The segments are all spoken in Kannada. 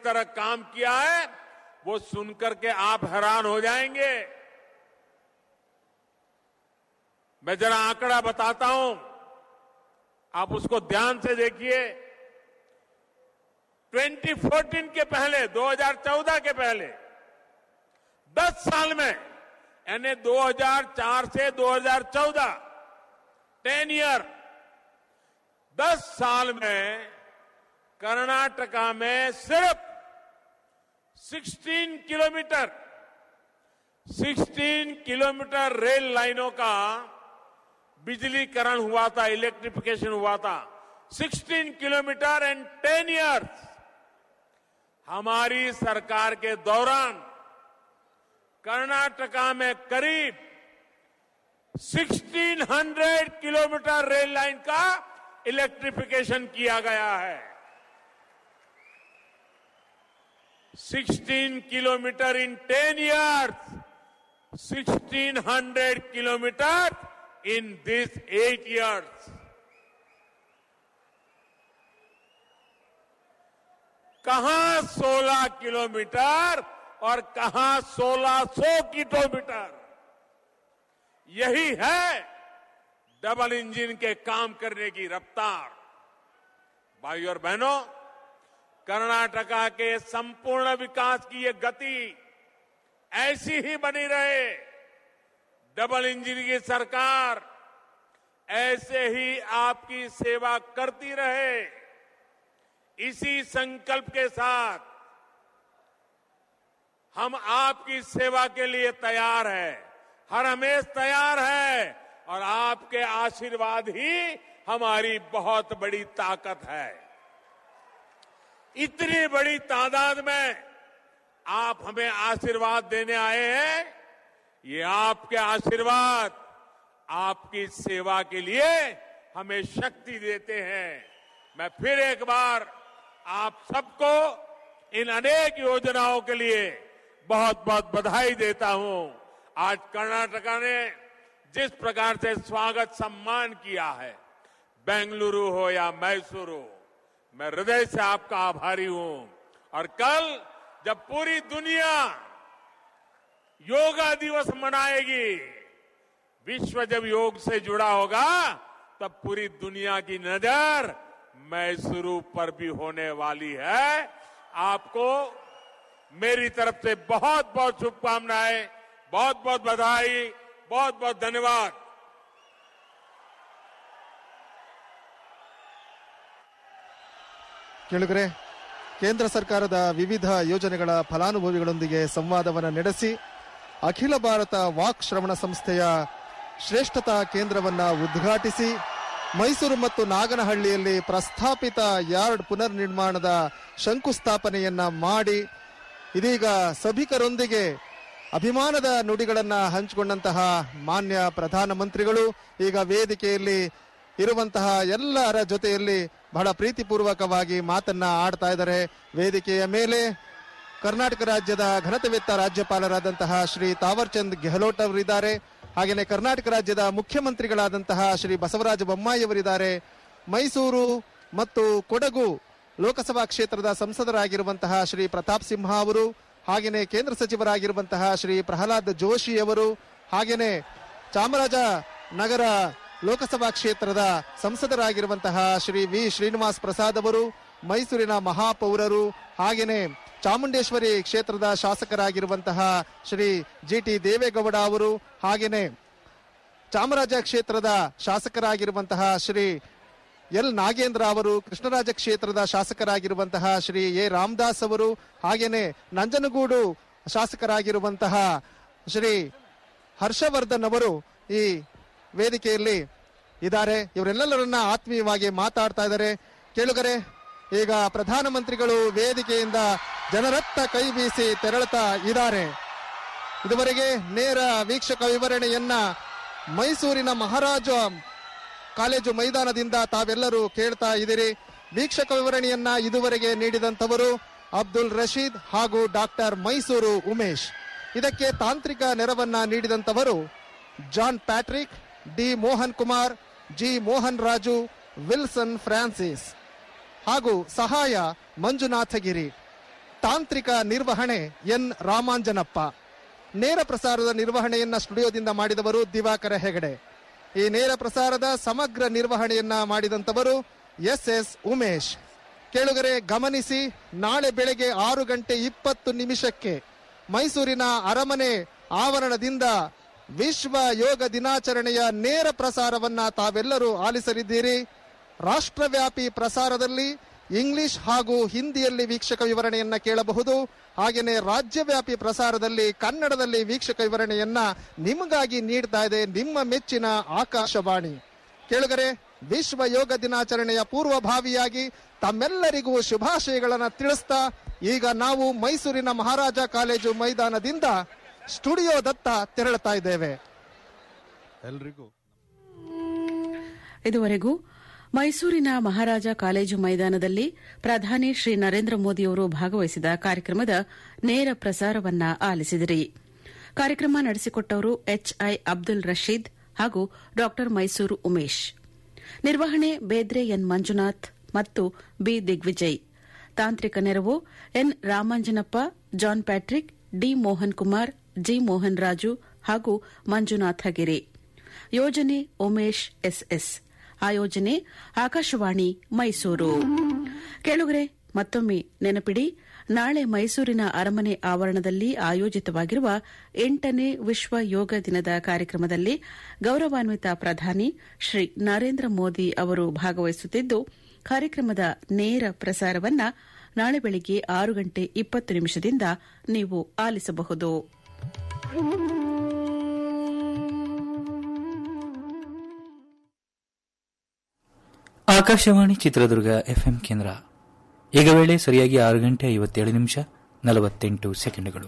तरह काम किया है वो सुनकर के आप हैरान हो जाएंगे मैं जरा आंकड़ा बताता हूं आप उसको ध्यान से देखिए 2014 के पहले 2014 के पहले 10 साल में यानी 2004 से 2014 10 ईयर 10 साल में कर्नाटका में सिर्फ 16 किलोमीटर 16 किलोमीटर रेल लाइनों का बिजलीकरण हुआ था इलेक्ट्रिफिकेशन हुआ था 16 किलोमीटर एंड 10 इयर्स हमारी सरकार के दौरान कर्नाटका में करीब 1600 किलोमीटर रेल लाइन का इलेक्ट्रिफिकेशन किया गया है 16 kilometre in 10 years 1600 kilometre in these eight years. कहां 16 किलोमीटर और कहां 1600 किलोमीटर यही है डबल इंजन के काम करने की रफ्तार भाई और बहनों कर्नाटका के संपूर्ण विकास की ये गति ऐसी ही बनी रहे डबल इंजन की सरकार ऐसे ही आपकी सेवा करती रहे इसी संकल्प के साथ हम आपकी सेवा के लिए तैयार हैं हर हमेश तैयार है और आपके आशीर्वाद ही हमारी बहुत बड़ी ताकत है इतनी बड़ी तादाद में आप हमें आशीर्वाद देने आए हैं ये आपके आशीर्वाद आपकी सेवा के लिए हमें शक्ति देते हैं मैं फिर एक बार आप सबको इन अनेक योजनाओं के लिए बहुत बहुत बधाई देता हूं आज कर्नाटका ने जिस प्रकार से स्वागत सम्मान किया है बेंगलुरु हो या मैसूरू मैं हृदय से आपका आभारी हूं और कल जब पूरी दुनिया योगा दिवस मनाएगी विश्व जब योग से जुड़ा होगा तब पूरी दुनिया की नजर मैसूरू पर भी होने वाली है आपको मेरी तरफ से बहुत बहुत शुभकामनाएं बहुत बहुत बधाई बहुत बहुत धन्यवाद ಕೇಳುಗರೆ ಕೇಂದ್ರ ಸರ್ಕಾರದ ವಿವಿಧ ಯೋಜನೆಗಳ ಫಲಾನುಭವಿಗಳೊಂದಿಗೆ ಸಂವಾದವನ್ನು ನಡೆಸಿ ಅಖಿಲ ಭಾರತ ವಾಕ್ ಶ್ರವಣ ಸಂಸ್ಥೆಯ ಶ್ರೇಷ್ಠತಾ ಕೇಂದ್ರವನ್ನ ಉದ್ಘಾಟಿಸಿ ಮೈಸೂರು ಮತ್ತು ನಾಗನಹಳ್ಳಿಯಲ್ಲಿ ಪ್ರಸ್ತಾಪಿತ ಯಾರ್ಡ್ ಪುನರ್ ನಿರ್ಮಾಣದ ಶಂಕುಸ್ಥಾಪನೆಯನ್ನ ಮಾಡಿ ಇದೀಗ ಸಭಿಕರೊಂದಿಗೆ ಅಭಿಮಾನದ ನುಡಿಗಳನ್ನ ಹಂಚಿಕೊಂಡಂತಹ ಮಾನ್ಯ ಪ್ರಧಾನಮಂತ್ರಿಗಳು ಈಗ ವೇದಿಕೆಯಲ್ಲಿ ಇರುವಂತಹ ಎಲ್ಲರ ಜೊತೆಯಲ್ಲಿ ಬಹಳ ಪ್ರೀತಿಪೂರ್ವಕವಾಗಿ ಮಾತನ್ನ ಆಡ್ತಾ ಇದ್ದಾರೆ ವೇದಿಕೆಯ ಮೇಲೆ ಕರ್ನಾಟಕ ರಾಜ್ಯದ ಘನತೆವೆತ್ತ ರಾಜ್ಯಪಾಲರಾದಂತಹ ಶ್ರೀ ತಾವರ್ಚಂದ್ ಗೆಹ್ಲೋಟ್ ಅವರಿದ್ದಾರೆ ಹಾಗೆಯೇ ಕರ್ನಾಟಕ ರಾಜ್ಯದ ಮುಖ್ಯಮಂತ್ರಿಗಳಾದಂತಹ ಶ್ರೀ ಬಸವರಾಜ ಬೊಮ್ಮಾಯಿ ಅವರಿದ್ದಾರೆ ಮೈಸೂರು ಮತ್ತು ಕೊಡಗು ಲೋಕಸಭಾ ಕ್ಷೇತ್ರದ ಸಂಸದರಾಗಿರುವಂತಹ ಶ್ರೀ ಪ್ರತಾಪ್ ಸಿಂಹ ಅವರು ಹಾಗೆಯೇ ಕೇಂದ್ರ ಸಚಿವರಾಗಿರುವಂತಹ ಶ್ರೀ ಪ್ರಹ್ಲಾದ್ ಜೋಶಿ ಅವರು ಹಾಗೆಯೇ ಚಾಮರಾಜ ನಗರ ಲೋಕಸಭಾ ಕ್ಷೇತ್ರದ ಸಂಸದರಾಗಿರುವಂತಹ ಶ್ರೀ ವಿ ಶ್ರೀನಿವಾಸ್ ಪ್ರಸಾದ್ ಅವರು ಮೈಸೂರಿನ ಮಹಾಪೌರರು ಹಾಗೆಯೇ ಚಾಮುಂಡೇಶ್ವರಿ ಕ್ಷೇತ್ರದ ಶಾಸಕರಾಗಿರುವಂತಹ ಶ್ರೀ ಜಿ ಟಿ ದೇವೇಗೌಡ ಅವರು ಹಾಗೆಯೇ ಚಾಮರಾಜ ಕ್ಷೇತ್ರದ ಶಾಸಕರಾಗಿರುವಂತಹ ಶ್ರೀ ಎಲ್ ನಾಗೇಂದ್ರ ಅವರು ಕೃಷ್ಣರಾಜ ಕ್ಷೇತ್ರದ ಶಾಸಕರಾಗಿರುವಂತಹ ಶ್ರೀ ಎ ರಾಮದಾಸ್ ಅವರು ಹಾಗೇನೆ ನಂಜನಗೂಡು ಶಾಸಕರಾಗಿರುವಂತಹ ಶ್ರೀ ಹರ್ಷವರ್ಧನ್ ಅವರು ಈ ವೇದಿಕೆಯಲ್ಲಿ ಇದ್ದಾರೆ ಇವರೆಲ್ಲರನ್ನ ಆತ್ಮೀಯವಾಗಿ ಮಾತಾಡ್ತಾ ಇದ್ದಾರೆ ಕೇಳುಗರೆ ಈಗ ಪ್ರಧಾನಮಂತ್ರಿಗಳು ವೇದಿಕೆಯಿಂದ ಜನರತ್ತ ಕೈ ಬೀಸಿ ತೆರಳುತ್ತಾ ಇದ್ದಾರೆ ಇದುವರೆಗೆ ನೇರ ವೀಕ್ಷಕ ವಿವರಣೆಯನ್ನ ಮೈಸೂರಿನ ಮಹಾರಾಜ ಕಾಲೇಜು ಮೈದಾನದಿಂದ ತಾವೆಲ್ಲರೂ ಕೇಳ್ತಾ ಇದ್ದೀರಿ ವೀಕ್ಷಕ ವಿವರಣೆಯನ್ನ ಇದುವರೆಗೆ ನೀಡಿದಂತವರು ಅಬ್ದುಲ್ ರಶೀದ್ ಹಾಗೂ ಡಾಕ್ಟರ್ ಮೈಸೂರು ಉಮೇಶ್ ಇದಕ್ಕೆ ತಾಂತ್ರಿಕ ನೆರವನ್ನ ನೀಡಿದಂತವರು John Patrick D Mohan Kumar G Mohan Raju Wilson Francis ಹಾಗೂ ಸಹಾಯ ಮಂಜುನಾಥಗಿರಿ ತಾಂತ್ರಿಕ ನಿರ್ವಹಣೆ ಎನ್ ರಾಮಾಂಜನಪ್ಪ ನೇರ ಪ್ರಸಾರದ ನಿರ್ವಹಣೆಯನ್ನ ಸ್ಟುಡಿಯೋದಿಂದ ಮಾಡಿದವರು ದಿವಾಕರ ಹೆಗಡೆ ಈ ನೇರ ಪ್ರಸಾರದ ಸಮಗ್ರ ನಿರ್ವಹಣೆಯನ್ನ ಮಾಡಿದಂತವರು ಎಸ್ ಎಸ್ ಉಮೇಶ್ ಕೇಳುಗರೆ ಗಮನಿಸಿ ನಾಳೆ ಬೆಳಗ್ಗೆ ಆರು ಗಂಟೆ ಇಪ್ಪತ್ತು ನಿಮಿಷಕ್ಕೆ ಮೈಸೂರಿನ ಅರಮನೆ ಆವರಣದಿಂದ ವಿಶ್ವ ಯೋಗ ದಿನಾಚರಣೆಯ ನೇರ ಪ್ರಸಾರವನ್ನ ತಾವೆಲ್ಲರೂ ಆಲಿಸಲಿದ್ದೀರಿ ರಾಷ್ಟ್ರವ್ಯಾಪಿ ಪ್ರಸಾರದಲ್ಲಿ ಇಂಗ್ಲಿಷ್ ಹಾಗೂ ಹಿಂದಿಯಲ್ಲಿ ವೀಕ್ಷಕ ವಿವರಣೆಯನ್ನ ಕೇಳಬಹುದು ಹಾಗೆಯೇ ರಾಜ್ಯವ್ಯಾಪಿ ಪ್ರಸಾರದಲ್ಲಿ ಕನ್ನಡದಲ್ಲಿ ವೀಕ್ಷಕ ವಿವರಣೆಯನ್ನ ನಿಮಗಾಗಿ ನೀಡ್ತಾ ಇದೆ ನಿಮ್ಮ ಮೆಚ್ಚಿನ ಆಕಾಶವಾಣಿ ಕೇಳುಗರೆ ವಿಶ್ವ ಯೋಗ ದಿನಾಚರಣೆಯ ಪೂರ್ವಭಾವಿಯಾಗಿ ತಮ್ಮೆಲ್ಲರಿಗೂ ಶುಭಾಶಯಗಳನ್ನ ತಿಳಿಸ್ತಾ ಈಗ ನಾವು ಮೈಸೂರಿನ ಮಹಾರಾಜ ಕಾಲೇಜು ಮೈದಾನದಿಂದ ಸ್ಟುಡಿಯೋದತ್ತ ತೆರಳುತ್ತಾ ಇದ್ದೇವೆ ಎಲ್ರಿಗೂ ಇದುವರೆಗೂ ಮೈಸೂರಿನ ಮಹಾರಾಜ ಕಾಲೇಜು ಮೈದಾನದಲ್ಲಿ ಪ್ರಧಾನಿ ಶ್ರೀ ನರೇಂದ್ರ ಮೋದಿಯವರು ಭಾಗವಹಿಸಿದ ಕಾರ್ಯಕ್ರಮದ ನೇರ ಪ್ರಸಾರವನ್ನ ಆಲಿಸಿದಿರಿ ಕಾರ್ಯಕ್ರಮ ನಡೆಸಿಕೊಟ್ಟವರು ಎಚ್ಐ ಅಬ್ದುಲ್ ರಶೀದ್ ಹಾಗೂ ಡಾ ಮೈಸೂರು ಉಮೇಶ್ ನಿರ್ವಹಣೆ ಬೇದ್ರೆ ಎನ್ ಮಂಜುನಾಥ್ ಮತ್ತು ಬಿ ದಿಗ್ವಿಜಯ್ ತಾಂತ್ರಿಕ ನೆರವು N Ramanjanappa John Patrick D Mohan Kumar G Mohan Raju ಹಾಗೂ ಮಂಜುನಾಥ ಗಿರಿ ಯೋಜನೆ ಉಮೇಶ್ ಎಸ್ಎಸ್ ಆಯೋಜನೆ ಆಕಾಶವಾಣಿ ಮೈಸೂರು ಕೇಳುಗರೆ ಮತ್ತೊಮ್ಮೆ ನೆನಪಿಡಿ ನಾಳೆ ಮೈಸೂರಿನ ಅರಮನೆ ಆವರಣದಲ್ಲಿ ಆಯೋಜಿತವಾಗಿರುವ ಎಂಟನೇ ವಿಶ್ವ ಯೋಗ ದಿನದ ಕಾರ್ಯಕ್ರಮದಲ್ಲಿ ಗೌರವಾನ್ವಿತ ಪ್ರಧಾನಿ ಶ್ರೀ ನರೇಂದ್ರ ಮೋದಿ ಅವರು ಭಾಗವಹಿಸುತ್ತಿದ್ದು ಕಾರ್ಯಕ್ರಮದ ನೇರ ಪ್ರಸಾರವನ್ನ ನಾಳೆ ಬೆಳಿಗ್ಗೆ ಆರು ಗಂಟೆ ಇಪ್ಪತ್ತು ನಿಮಿಷದಿಂದ ನೀವು ಆಲಿಸಬಹುದು ಆಕಾಶವಾಣಿ ಚಿತ್ರದುರ್ಗ ಎಫ್ಎಂ ಕೇಂದ್ರ ಈಗ ವೇಳೆ ಸರಿಯಾಗಿ ಆರು ಗಂಟೆ ಐವತ್ತೇಳು ನಿಮಿಷ ನಲವತ್ತೆಂಟು ಸೆಕೆಂಡುಗಳು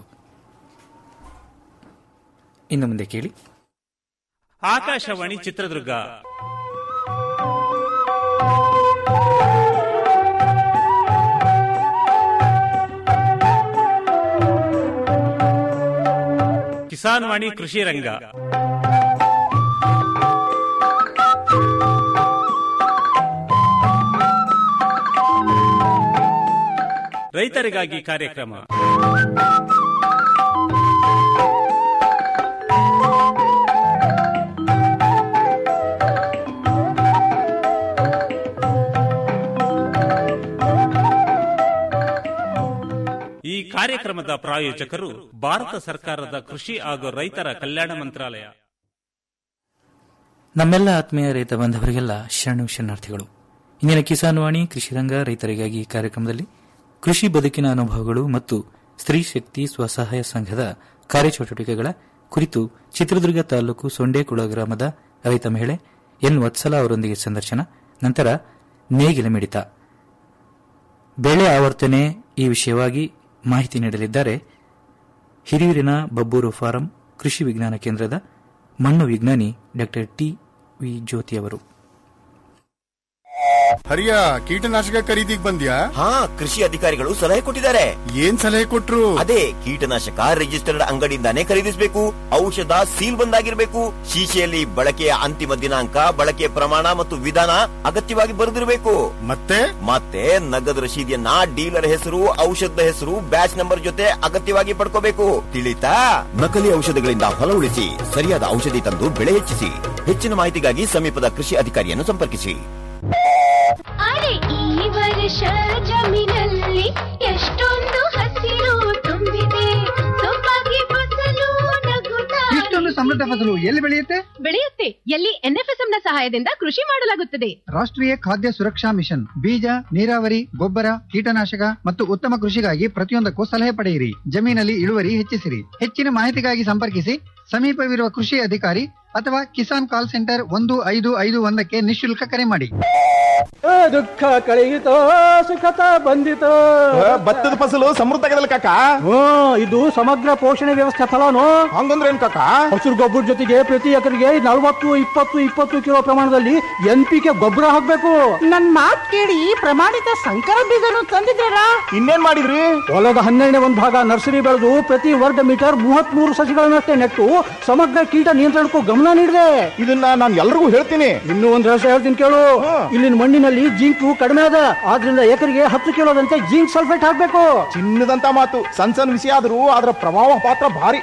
ಇನ್ನು ಮುಂದೆ ಕೇಳಿ ಆಕಾಶವಾಣಿ ಚಿತ್ರದುರ್ಗ ಕಿಸಾನ್ ವಾಣಿ ಕೃಷಿ ರಂಗ ರೈತರಿಗಾಗಿ ಕಾರ್ಯಕ್ರಮ ಈ ಕಾರ್ಯಕ್ರಮದ ಪ್ರಾಯೋಜಕರು ಭಾರತ ಸರ್ಕಾರದ ಕೃಷಿ ಹಾಗೂ ರೈತರ ಕಲ್ಯಾಣ ಮಂತ್ರಾಲಯ ನಮ್ಮೆಲ್ಲ ಆತ್ಮೀಯ ರೈತ ಬಾಂಧವರಿಗೆಲ್ಲ ಶರಣು ಶರಣಾರ್ಥಿಗಳು ಇಂದಿನ ಕಿಸಾನ್ ವಾಣಿ ಕೃಷಿ ರಂಗ ರೈತರಿಗಾಗಿ ಕಾರ್ಯಕ್ರಮದಲ್ಲಿ ಕೃಷಿ ಬದುಕಿನ ಅನುಭವಗಳು ಮತ್ತು ಸ್ತ್ರೀ ಶಕ್ತಿ ಸ್ವಸಹಾಯ ಸಂಘದ ಕಾರ್ಯಚಟುವಟಿಕೆಗಳ ಕುರಿತು ಚಿತ್ರದುರ್ಗ ತಾಲೂಕು ಸೊಂಡೇಕುಳ ಗ್ರಾಮದ ರೈತ ಮಹಿಳೆ ಎನ್ ವತ್ಸಲ ಅವರೊಂದಿಗೆ ಸಂದರ್ಶನ ನಂತರ ನೇಗಿಲ ಮಿಡಿತ ಬೆಳೆ ಆವರ್ತನೆ ಈ ವಿಷಯವಾಗಿ ಮಾಹಿತಿ ನೀಡಲಿದ್ದಾರೆ ಹಿರಿಯೂರಿನ ಬಬ್ಬೂರು ಫಾರಂ ಕೃಷಿ ವಿಜ್ಞಾನ ಕೇಂದ್ರದ ಮಣ್ಣು ವಿಜ್ಞಾನಿ ಡಾ ಟಿ ವಿ ಜ್ಯೋತಿ ಅವರು ಹರಿಯ ಕೀಟನಾಶಕ ಖರೀದಿಗ್ ಬಂದ್ಯಾ ಹಾ ಕೃಷಿ ಅಧಿಕಾರಿಗಳು ಸಲಹೆ ಕೊಟ್ಟಿದ್ದಾರೆ ಏನ್ ಸಲಹೆ ಕೊಟ್ರು ಅದೇ ಕೀಟನಾಶಕ ರಿಜಿಸ್ಟರ್ಡ್ ಅಂಗಡಿಯಿಂದಾನೇ ಖರೀದಿಸಬೇಕು ಔಷಧ ಸೀಲ್ ಬಂದಾಗಿರ್ಬೇಕು ಶೀಶೆಯಲ್ಲಿ ಬಳಕೆಯ ಅಂತಿಮ ದಿನಾಂಕ ಬಳಕೆಯ ಪ್ರಮಾಣ ಮತ್ತು ವಿಧಾನ ಅಗತ್ಯವಾಗಿ ಬರೆದಿರಬೇಕು ಮತ್ತೆ ಮತ್ತೆ ನಗದು ರಶೀದಿಯನ್ನ ಡೀಲರ್ ಹೆಸರು ಔಷಧದ ಹೆಸರು ಬ್ಯಾಚ್ ನಂಬರ್ ಜೊತೆ ಅಗತ್ಯವಾಗಿ ಪಡ್ಕೋಬೇಕು ತಿಳಿತಾ ನಕಲಿ ಔಷಧಗಳಿಂದ ಹೊಲ ಉಳಿಸಿ ಸರಿಯಾದ ಔಷಧಿ ತಂದು ಬೆಳೆ ಹೆಚ್ಚಿಸಿ ಹೆಚ್ಚಿನ ಮಾಹಿತಿಗಾಗಿ ಸಮೀಪದ ಕೃಷಿ ಅಧಿಕಾರಿಯನ್ನು ಸಂಪರ್ಕಿಸಿ ಅರೆ ಈ ವರ್ಷ ಜಮೀನಲ್ಲಿ ಎಷ್ಟೊಂದು ಹಸಿರು ತುಂಬಿದೆ ಸೊಬಗೆ ಫಸಲು ನಗುತ್ತಾ ಇಷ್ಟೊಂದು ಸಮೃದ್ಧ ಫಸಲು ಎಲ್ಲಿ ಬೆಳೆಯುತ್ತೆ ಬೆಳೆಯುತ್ತೆ ಎಲ್ಲಿ ಎನ್ಎಫ್ಎಸ್ಎಂ ನ ಸಹಾಯದಿಂದ ಕೃಷಿ ಮಾಡಲಾಗುತ್ತದೆ ರಾಷ್ಟ್ರೀಯ ಖಾದ್ಯ ಸುರಕ್ಷಾ ಮಿಷನ್ ಬೀಜ ನೀರಾವರಿ ಗೊಬ್ಬರ ಕೀಟನಾಶಕ ಮತ್ತು ಉತ್ತಮ ಕೃಷಿಗಾಗಿ ಪ್ರತಿಯೊಂದಕ್ಕೂ ಸಲಹೆ ಪಡೆಯಿರಿ ಜಮೀನಲ್ಲಿ ಇಳುವರಿ ಹೆಚ್ಚಿಸಿರಿ ಹೆಚ್ಚಿನ ಮಾಹಿತಿಗಾಗಿ ಸಂಪರ್ಕಿಸಿ ಸಮೀಪವಿರುವ ಕೃಷಿ ಅಧಿಕಾರಿ ಅಥವಾ ಕಿಸಾನ್ ಕಾಲ್ ಸೆಂಟರ್ ಒಂದು ಐದು ಐದು ಒಂದಕ್ಕೆ ನಿಶುಲ್ಕ ಕರೆ ಮಾಡಿ ದುಃಖ ಕಳೆಯಿತೋ ಸುಖತ ಬಂದಿತೋ ಭತ್ತದ ಫಸಲು ಸಮೃದ್ಧ ಆಗದಲ್ಲ ಕಾಕ ಹ್ಮ್ ಇದು ಸಮಗ್ರ ಪೋಷಣೆ ವ್ಯವಸ್ಥೆ ಫಲನು ಹಂಗಂದ್ರೆ ಏನ್ ಕಾಕ ಹಸಿರು ಗೊಬ್ಬರ ಜೊತೆಗೆ ಪ್ರತಿ ಎಕರೆಗೆ ನಲವತ್ತು ಇಪ್ಪತ್ತು ಇಪ್ಪತ್ತು ಕಿಲೋ ಪ್ರಮಾಣದಲ್ಲಿ ಎನ್ ಪಿ ಕೆ ಗೊಬ್ಬರ ಹಾಕ್ಬೇಕು ನನ್ ಮಾತ್ ಕೇಳಿ ಪ್ರಮಾಣಿತ ಸಂಕರ ಬೀಜನು ತಂದಿದ್ದೀರಾ ಇನ್ನೇನ್ ಮಾಡಿದ್ರಿ ಹೊಲದ ಹನ್ನೆರಡನೇ ಒಂದು ಭಾಗ ನರ್ಸರಿ ಬೆಳೆದು ಪ್ರತಿ ವರ್ಗ ಮೀಟರ್ ಮೂವತ್ತ್ ಮೂರು ಸಸಿಗಳನ್ನಷ್ಟೇ ನೆಟ್ಟು ಸಮಗ್ರ ಕೀಟ ನಿಯಂತ್ರಣಕ್ಕೂ ಗಮನ ನೀಡಿದೆ ಇದನ್ನ ನಾನು ಎಲ್ರಿಗೂ ಹೇಳ್ತೀನಿ ಇನ್ನೂ ಒಂದು ರಹಸ್ಯ ಹೇಳ್ತೀನಿ ಕೇಳು ಇಲ್ಲಿನ ಮಣ್ಣಿನಲ್ಲಿ ಜಿಂಕು ಕಡಿಮೆ ಅದ ಆದ್ರಿಂದ ಎಕರೆಗೆ ಹತ್ತು ಕಿಲೋದಂತೆ ಜಿಂಕ್ ಸಲ್ಫೇಟ್ ಹಾಕ್ಬೇಕು ಚಿನ್ನದಂತ ಮಾತು ಸಣ್ಣ ಸಣ್ಣ ವಿಷಯ ಆದ್ರೂ ಅದರ ಪ್ರಭಾವ ಪಾತ್ರ ಭಾರಿ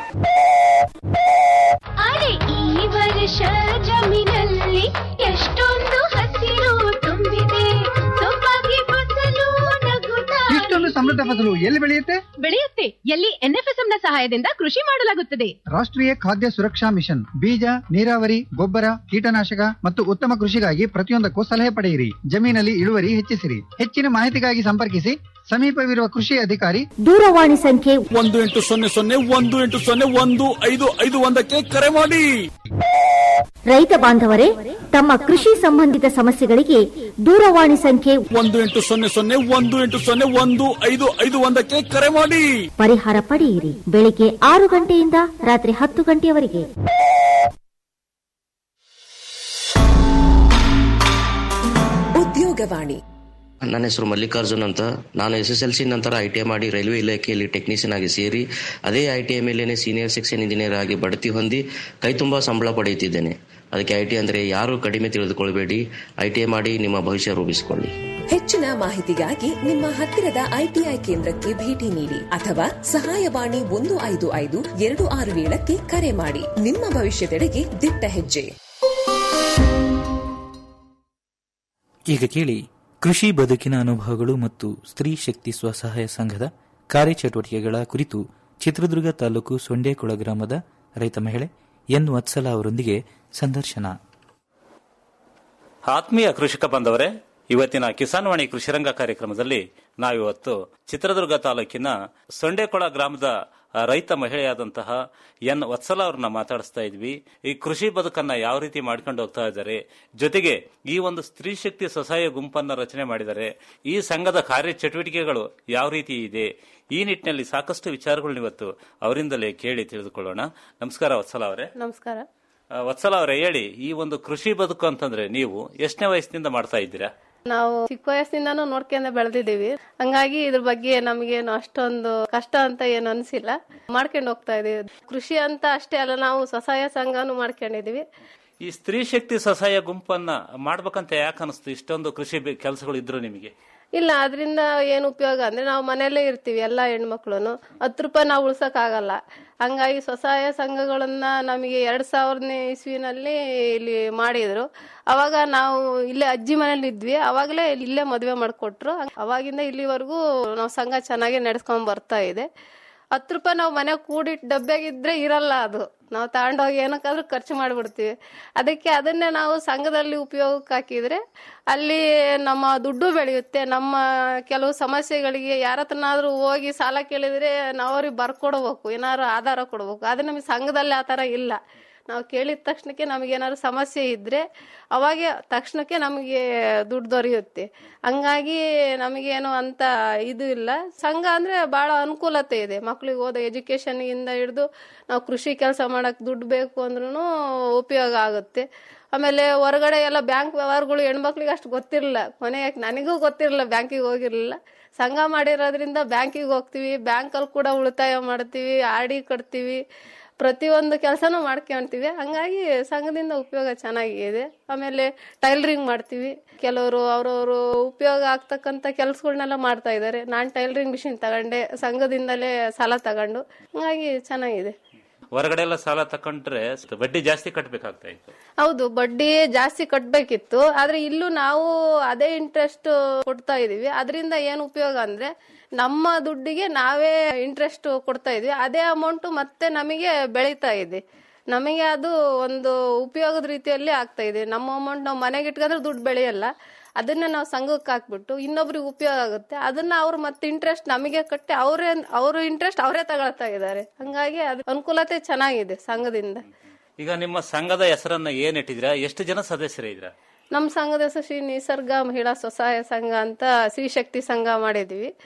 ಅರೆ ಈ ವರ್ಷ ಜಮೀನಲ್ಲಿ ಎಷ್ಟೊಂದು ಹಸಿರು ತುಂಬಿದೆ ಸೊಬಗೆ ಫಸಲು ನಗುತ್ತಾ ಇಷ್ಟೊಂದು ಸಮೃದ್ಧ ಫಸಲು ಎಲ್ಲಿ ಬೆಳೆಯುತ್ತೆ ಬೆಳೆಯುತ್ತೆ ಎಲ್ಲಿ ಎನ್ಎಫ್ಎಸ್ಎಂ ನ ಸಹಾಯದಿಂದ ಕೃಷಿ ಮಾಡಲಾಗುತ್ತದೆ ರಾಷ್ಟ್ರೀಯ ಖಾದ್ಯ ಸುರಕ್ಷಾ ಮಿಷನ್ ಬೀಜ ನೀರಾವರಿ ಗೊಬ್ಬರ ಕೀಟನಾಶಕ ಮತ್ತು ಉತ್ತಮ ಕೃಷಿಗಾಗಿ ಪ್ರತಿಯೊಂದಕ್ಕೂ ಸಲಹೆ ಪಡೆಯಿರಿ ಜಮೀನಲ್ಲಿ ಇಳುವರಿ ಹೆಚ್ಚಿಸಿರಿ ಹೆಚ್ಚಿನ ಮಾಹಿತಿಗಾಗಿ ಸಂಪರ್ಕಿಸಿ ಸಮೀಪವಿರುವ ಕೃಷಿ ಅಧಿಕಾರಿ ದೂರವಾಣಿ ಸಂಖ್ಯೆ ಒಂದು ಎಂಟು ಸೊನ್ನೆ ಸೊನ್ನೆ ಒಂದು ಎಂಟು ಸೊನ್ನೆ ಒಂದು ಐದು ಐದು ಒಂದಕ್ಕೆ ಕರೆ ಮಾಡಿ ರೈತ ಬಾಂಧವರೇ ತಮ್ಮ ಕೃಷಿ ಸಂಬಂಧಿತ ಸಮಸ್ಯೆಗಳಿಗೆ ದೂರವಾಣಿ ಸಂಖ್ಯೆ ಒಂದು ಎಂಟು ಸೊನ್ನೆ ಸೊನ್ನೆ ಒಂದು ಎಂಟು ಸೊನ್ನೆ ಒಂದು ಐದು ಐದು ಒಂದಕ್ಕೆ ಕರೆ ಮಾಡಿ ಪರಿಹಾರ ಪಡೆಯಿರಿ ಬೆಳಿಗ್ಗೆ ಆರು ಗಂಟೆಯಿಂದ ರಾತ್ರಿ ಹತ್ತು ಗಂಟೆಯವರೆಗೆ ಉದ್ಯೋಗವಾಣಿ ನನ್ನ ಹೆಸರು ಮಲ್ಲಿಕಾರ್ಜುನ್ ಅಂತ ನಾನು ಎಸ್ ಎಸ್ ಎಲ್ ಸಿ ನಂತರ ಐ ಟಿ ಐ ಮಾಡಿ ರೈಲ್ವೆ ಇಲಾಖೆಯಲ್ಲಿ ಟೆಕ್ನಿಷಿಯನ್ ಆಗಿ ಸೇರಿ ಅದೇ ಐ ಟಿ ಐ ಮೇಲೇನೆ ಸೀನಿಯರ್ ಸೆಕ್ಷನ್ ಇಂಜಿನಿಯರ್ ಆಗಿ ಬಡ್ತಿ ಹೊಂದಿ ಕೈ ತುಂಬ ಸಂಬಳ ಪಡೆಯುತ್ತಿದ್ದೇನೆ ಅದಕ್ಕೆ ಐ ಟಿ ಅಂದರೆ ಯಾರು ಕಡಿಮೆ ತಿಳಿದುಕೊಳ್ಬೇಡಿ ಐ ಟಿ ಐ ಮಾಡಿ ನಿಮ್ಮ ಭವಿಷ್ಯ ರೂಪಿಸಿಕೊಳ್ಳಿ ಹೆಚ್ಚಿನ ಮಾಹಿತಿಗಾಗಿ ನಿಮ್ಮ ಹತ್ತಿರದ ಐಟಿಐ ಕೇಂದ್ರಕ್ಕೆ ಭೇಟಿ ನೀಡಿ ಅಥವಾ ಸಹಾಯವಾಣಿ ಒಂದು ಐದು ಐದು ಎರಡು ಆರು ಏಳಕ್ಕೆ ಕರೆ ಮಾಡಿ ನಿಮ್ಮ ಭವಿಷ್ಯದೆಡೆಗೆ ದಿಟ್ಟ ಹೆಜ್ಜೆ ಈಗ ಕೇಳಿ ಕೃಷಿ ಬದುಕಿನ ಅನುಭವಗಳು ಮತ್ತು ಸ್ತ್ರೀ ಶಕ್ತಿ ಸ್ವಸಹಾಯ ಸಂಘದ ಕಾರ್ಯಚಟುವಟಿಕೆಗಳ ಕುರಿತು ಚಿತ್ರದುರ್ಗ ತಾಲೂಕು ಸೊಂಡೇಕೊಳ ಗ್ರಾಮದ ರೈತ ಮಹಿಳೆ ಎನ್ ವತ್ಸಲ ಅವರೊಂದಿಗೆ ಸಂದರ್ಶನ ಆತ್ಮೀಯ ಕೃಷಿಕ ಬಂದವರೇ ಇವತ್ತಿನ ಕಿಸಾನ್ ವಾಣಿ ಕೃಷಿರಂಗ ಕಾರ್ಯಕ್ರಮದಲ್ಲಿ ನಾವಿವತ್ತು ಚಿತ್ರದುರ್ಗ ತಾಲೂಕಿನ ಸೊಂಡೇಕೊಳ ಗ್ರಾಮದ ರೈತ ಮಹಿಳೆಯಾದಂತಹ ಎನ್ ವತ್ಸಲ ಅವ್ರನ್ನ ಮಾತಾಡಿಸ್ತಾ ಇದ್ವಿ ಈ ಕೃಷಿ ಬದುಕನ್ನ ಯಾವ ರೀತಿ ಮಾಡ್ಕೊಂಡು ಹೋಗ್ತಾ ಇದ್ದಾರೆ ಜೊತೆಗೆ ಈ ಒಂದು ಸ್ತ್ರೀ ಶಕ್ತಿ ಸ್ವಸಹಾಯ ಗುಂಪನ್ನ ರಚನೆ ಮಾಡಿದ್ದಾರೆ ಈ ಸಂಘದ ಕಾರ್ಯ ಚಟುವಟಿಕೆಗಳು ಯಾವ ರೀತಿ ಇದೆ ಈ ನಿಟ್ಟಿನಲ್ಲಿ ಸಾಕಷ್ಟು ವಿಚಾರಗಳನ್ನ ಇವತ್ತು ಅವರಿಂದಲೇ ಕೇಳಿ ತಿಳಿದುಕೊಳ್ಳೋಣ ನಮಸ್ಕಾರ ವತ್ಸಲ ಅವರೇ ನಮಸ್ಕಾರ ಆ, ವತ್ಸಲ ಅವರೇ ಹೇಳಿ ಈ ಒಂದು ಕೃಷಿ ಬದುಕು ಅಂತಂದ್ರೆ ನೀವು ಎಷ್ಟನೇ ವಯಸ್ಸಿನಿಂದ ಮಾಡ್ತಾ ಇದ್ದೀರಾ ನಾವು ಚಿಕ್ಕ ವಯಸ್ಸಿಂದಾನು ನೋಡ್ಕೊಂಡ ಬೆಳೆದಿದ್ದೀವಿ ಹಂಗಾಗಿ ಇದ್ರ ಬಗ್ಗೆ ನಮಗೇನು ಅಷ್ಟೊಂದು ಕಷ್ಟ ಅಂತ ಏನು ಅನ್ಸಿಲ್ಲ ಮಾಡ್ಕೊಂಡು ಹೋಗ್ತಾ ಇದೀವಿ ಕೃಷಿ ಅಂತ ಅಷ್ಟೇ ಅಲ್ಲ ನಾವು ಸ್ವಸಹಾಯ ಸಂಘನು ಮಾಡ್ಕೊಂಡಿದೀವಿ ಈ ಸ್ತ್ರೀ ಶಕ್ತಿ ಸ್ವಸಹಾಯ ಗುಂಪನ್ನ ಮಾಡ್ಬೇಕಂತ ಯಾಕೆ ಅನಿಸ್ತು ಇಷ್ಟೊಂದು ಕೃಷಿ ಕೆಲಸಗಳು ಇದ್ರು ನಿಮಗೆ ಇಲ್ಲ ಅದರಿಂದ ಏನು ಉಪಯೋಗ ಅಂದ್ರೆ ನಾವು ಮನೆಯಲ್ಲೇ ಇರ್ತೀವಿ ಎಲ್ಲ ಹೆಣ್ಮಕ್ಳು ಹತ್ತು ರೂಪಾಯಿ ನಾವು ಉಳ್ಸಕ್ ಆಗಲ್ಲ ಹಂಗಾಗಿ ಸ್ವಸಹಾಯ ಸಂಘಗಳನ್ನ ನಮಗೆ ಎರಡ್ ಸಾವಿರನೇ ಇಸ್ವಿನಲ್ಲಿ ಇಲ್ಲಿ ಮಾಡಿದ್ರು ಅವಾಗ ನಾವು ಇಲ್ಲೇ ಅಜ್ಜಿ ಮನೇಲಿ ಇದ್ವಿ ಅವಾಗಲೇ ಇಲ್ಲೇ ಮದುವೆ ಮಾಡಿಕೊಟ್ರು ಅವಾಗಿಂದ ಇಲ್ಲಿವರೆಗೂ ನಾವು ಸಂಘ ಚೆನ್ನಾಗಿ ನಡ್ಸ್ಕೊಂಡ್ ಬರ್ತಾ ಇದೆ ಹತ್ತು ರೂಪಾಯಿ ನಾವು ಮನೆ ಕೂಡಿಟ್ಟು ಡಬ್ಬ್ಯಾಗಿದ್ರೆ ಇರಲ್ಲ ಅದು ನಾವು ತಗೊಂಡೋಗಿ ಏನಕ್ಕಾದ್ರೂ ಖರ್ಚು ಮಾಡಿಬಿಡ್ತೀವಿ ಅದಕ್ಕೆ ಅದನ್ನೇ ನಾವು ಸಂಘದಲ್ಲಿ ಉಪಯೋಗಕ್ಕೆ ಹಾಕಿದ್ರೆ ಅಲ್ಲಿ ನಮ್ಮ ದುಡ್ಡು ಬೆಳೆಯುತ್ತೆ ನಮ್ಮ ಕೆಲವು ಸಮಸ್ಯೆಗಳಿಗೆ ಯಾರ ಹತ್ರನಾದ್ರೂ ಹೋಗಿ ಸಾಲ ಕೇಳಿದ್ರೆ ನಾವು ಅವ್ರಿಗೆ ಬರ್ಕೊಡ್ಬೇಕು ಏನಾದ್ರು ಆಧಾರ ಕೊಡ್ಬೇಕು ಆದ್ರೆ ನಮಗೆ ಸಂಘದಲ್ಲಿ ಆ ಥರ ಇಲ್ಲ ನಾವು ಕೇಳಿದ ತಕ್ಷಣಕ್ಕೆ ನಮಗೇನಾದ್ರು ಸಮಸ್ಯೆ ಇದ್ರೆ ಅವಾಗೆ ತಕ್ಷಣಕ್ಕೆ ನಮಗೆ ದುಡ್ಡು ದೊರೆಯುತ್ತೆ ಹಂಗಾಗಿ ನಮಗೇನು ಅಂತ ಇದು ಇಲ್ಲ ಸಂಘ ಅಂದ್ರೆ ಬಹಳ ಅನುಕೂಲತೆ ಇದೆ ಮಕ್ಳಿಗೆ ಓದೋ ಎಜುಕೇಶನ್ ಇಂದ ಹಿಡಿದು ನಾವು ಕೃಷಿ ಕೆಲಸ ಮಾಡಕ್ ದುಡ್ಡು ಬೇಕು ಅಂದ್ರೂ ಉಪಯೋಗ ಆಗುತ್ತೆ ಆಮೇಲೆ ಹೊರಗಡೆ ಎಲ್ಲ ಬ್ಯಾಂಕ್ ವ್ಯವಹಾರಗಳು ಹೆಣ್ಮಕ್ಳಿಗೆ ಅಷ್ಟು ಗೊತ್ತಿರಲಿಲ್ಲ ಕೊನೆಗೆ ನನಗೂ ಗೊತ್ತಿರಲಿಲ್ಲ ಬ್ಯಾಂಕಿಗೆ ಹೋಗಿರ್ಲಿಲ್ಲ ಸಂಘ ಮಾಡಿರೋದ್ರಿಂದ ಬ್ಯಾಂಕಿಗೆ ಹೋಗ್ತೀವಿ ಬ್ಯಾಂಕಲ್ಲಿ ಕೂಡ ಉಳಿತಾಯ ಮಾಡ್ತೀವಿ ಆರ್ ಡಿ ಕಟ್ತೀವಿ ಪ್ರತಿಯೊಂದು ಕೆಲಸನೂ ಮಾಡ್ಕೊಂತೀವಿ ಹಂಗಾಗಿ ಸಂಘದಿಂದ ಉಪಯೋಗ ಚೆನ್ನಾಗಿದೆ ಆಮೇಲೆ ಟೈಲರಿಂಗ್ ಮಾಡ್ತೀವಿ ಕೆಲವರು ಅವ್ರವ್ರು ಉಪಯೋಗ ಆಗ್ತಕ್ಕಂಥ ಕೆಲಸಗಳನ್ನೆಲ್ಲ ಮಾಡ್ತಾ ಇದ್ದಾರೆ ನಾನು ಟೈಲರಿಂಗ್ ಮಿಷಿನ್ ತಗೊಂಡೆ ಸಂಘದಿಂದಲೇ ಸಾಲ ತಗೊಂಡು ಹಂಗಾಗಿ ಚೆನ್ನಾಗಿದೆ ಹೊರಗಡೆ ಎಲ್ಲ ಸಾಲ ತಕೊಂಡ್ರೆ ಬಡ್ಡಿ ಜಾಸ್ತಿ ಕಟ್ಟಬೇಕಾಗ್ತಾ ಇತ್ತು ಹೌದು ಬಡ್ಡಿ ಜಾಸ್ತಿ ಕಟ್ಬೇಕಿತ್ತು ಆದ್ರೆ ಇಲ್ಲೂ ನಾವು ಅದೇ ಇಂಟ್ರೆಸ್ಟ್ ಕೊಡ್ತಾ ಇದೀವಿ ಅದರಿಂದ ಏನು ಉಪಯೋಗ ಅಂದ್ರೆ ನಮ್ಮ ದುಡ್ಡಿಗೆ ನಾವೇ ಇಂಟ್ರೆಸ್ಟ್ ಕೊಡ್ತಾ ಇದೀವಿ ಅದೇ ಅಮೌಂಟ್ ಮತ್ತೆ ನಮಗೆ ಬೆಳೀತಾ ಇದೆ ನಮಗೆ ಅದು ಒಂದು ಉಪಯೋಗದ ರೀತಿಯಲ್ಲಿ ಆಗ್ತಾ ಇದೆ ನಮ್ಮ ಅಮೌಂಟ್ ನಾವು ಮನೆಗೆ ಇಟ್ಕೊಂಡ್ರೆ ದುಡ್ಡು ಬೆಳೆಯಲ್ಲ ಅದನ್ನ ನಾವು ಸಂಘಕ್ಕೆ ಹಾಕ್ಬಿಟ್ಟು ಇನ್ನೊಬ್ರಿಗೆ ಉಪಯೋಗ ಆಗುತ್ತೆ ಅದನ್ನ ಅವ್ರು ಮತ್ತೆ ಇಂಟ್ರೆಸ್ಟ್ ನಮಗೆ ಕಟ್ಟಿ ಅವರೇ ಅವ್ರ ಇಂಟ್ರೆಸ್ಟ್ ಅವರೇ ತಗೊಳ್ತಾ ಇದ್ದಾರೆ ಹಂಗಾಗಿ ಅದು ಅನುಕೂಲತೆ ಚೆನ್ನಾಗಿದೆ ಸಂಘದಿಂದ ಈಗ ನಿಮ್ಮ ಸಂಘದ ಹೆಸರನ್ನ ಏನ್ ಇಟ್ಟಿದ್ದೀರಾ ಎಷ್ಟು ಜನ ಸದಸ್ಯರು ಇದ್ರ ನಮ್ಮ ಸಂಘದ ಹೆಸರು ಶ್ರೀ ನಿಸರ್ಗ ಮಹಿಳಾ ಸ್ವಸಹಾಯ ಸಂಘ ಅಂತ ಶ್ರೀ ಶಕ್ತಿ ಸಂಘ ಮಾಡಿದೀವಿ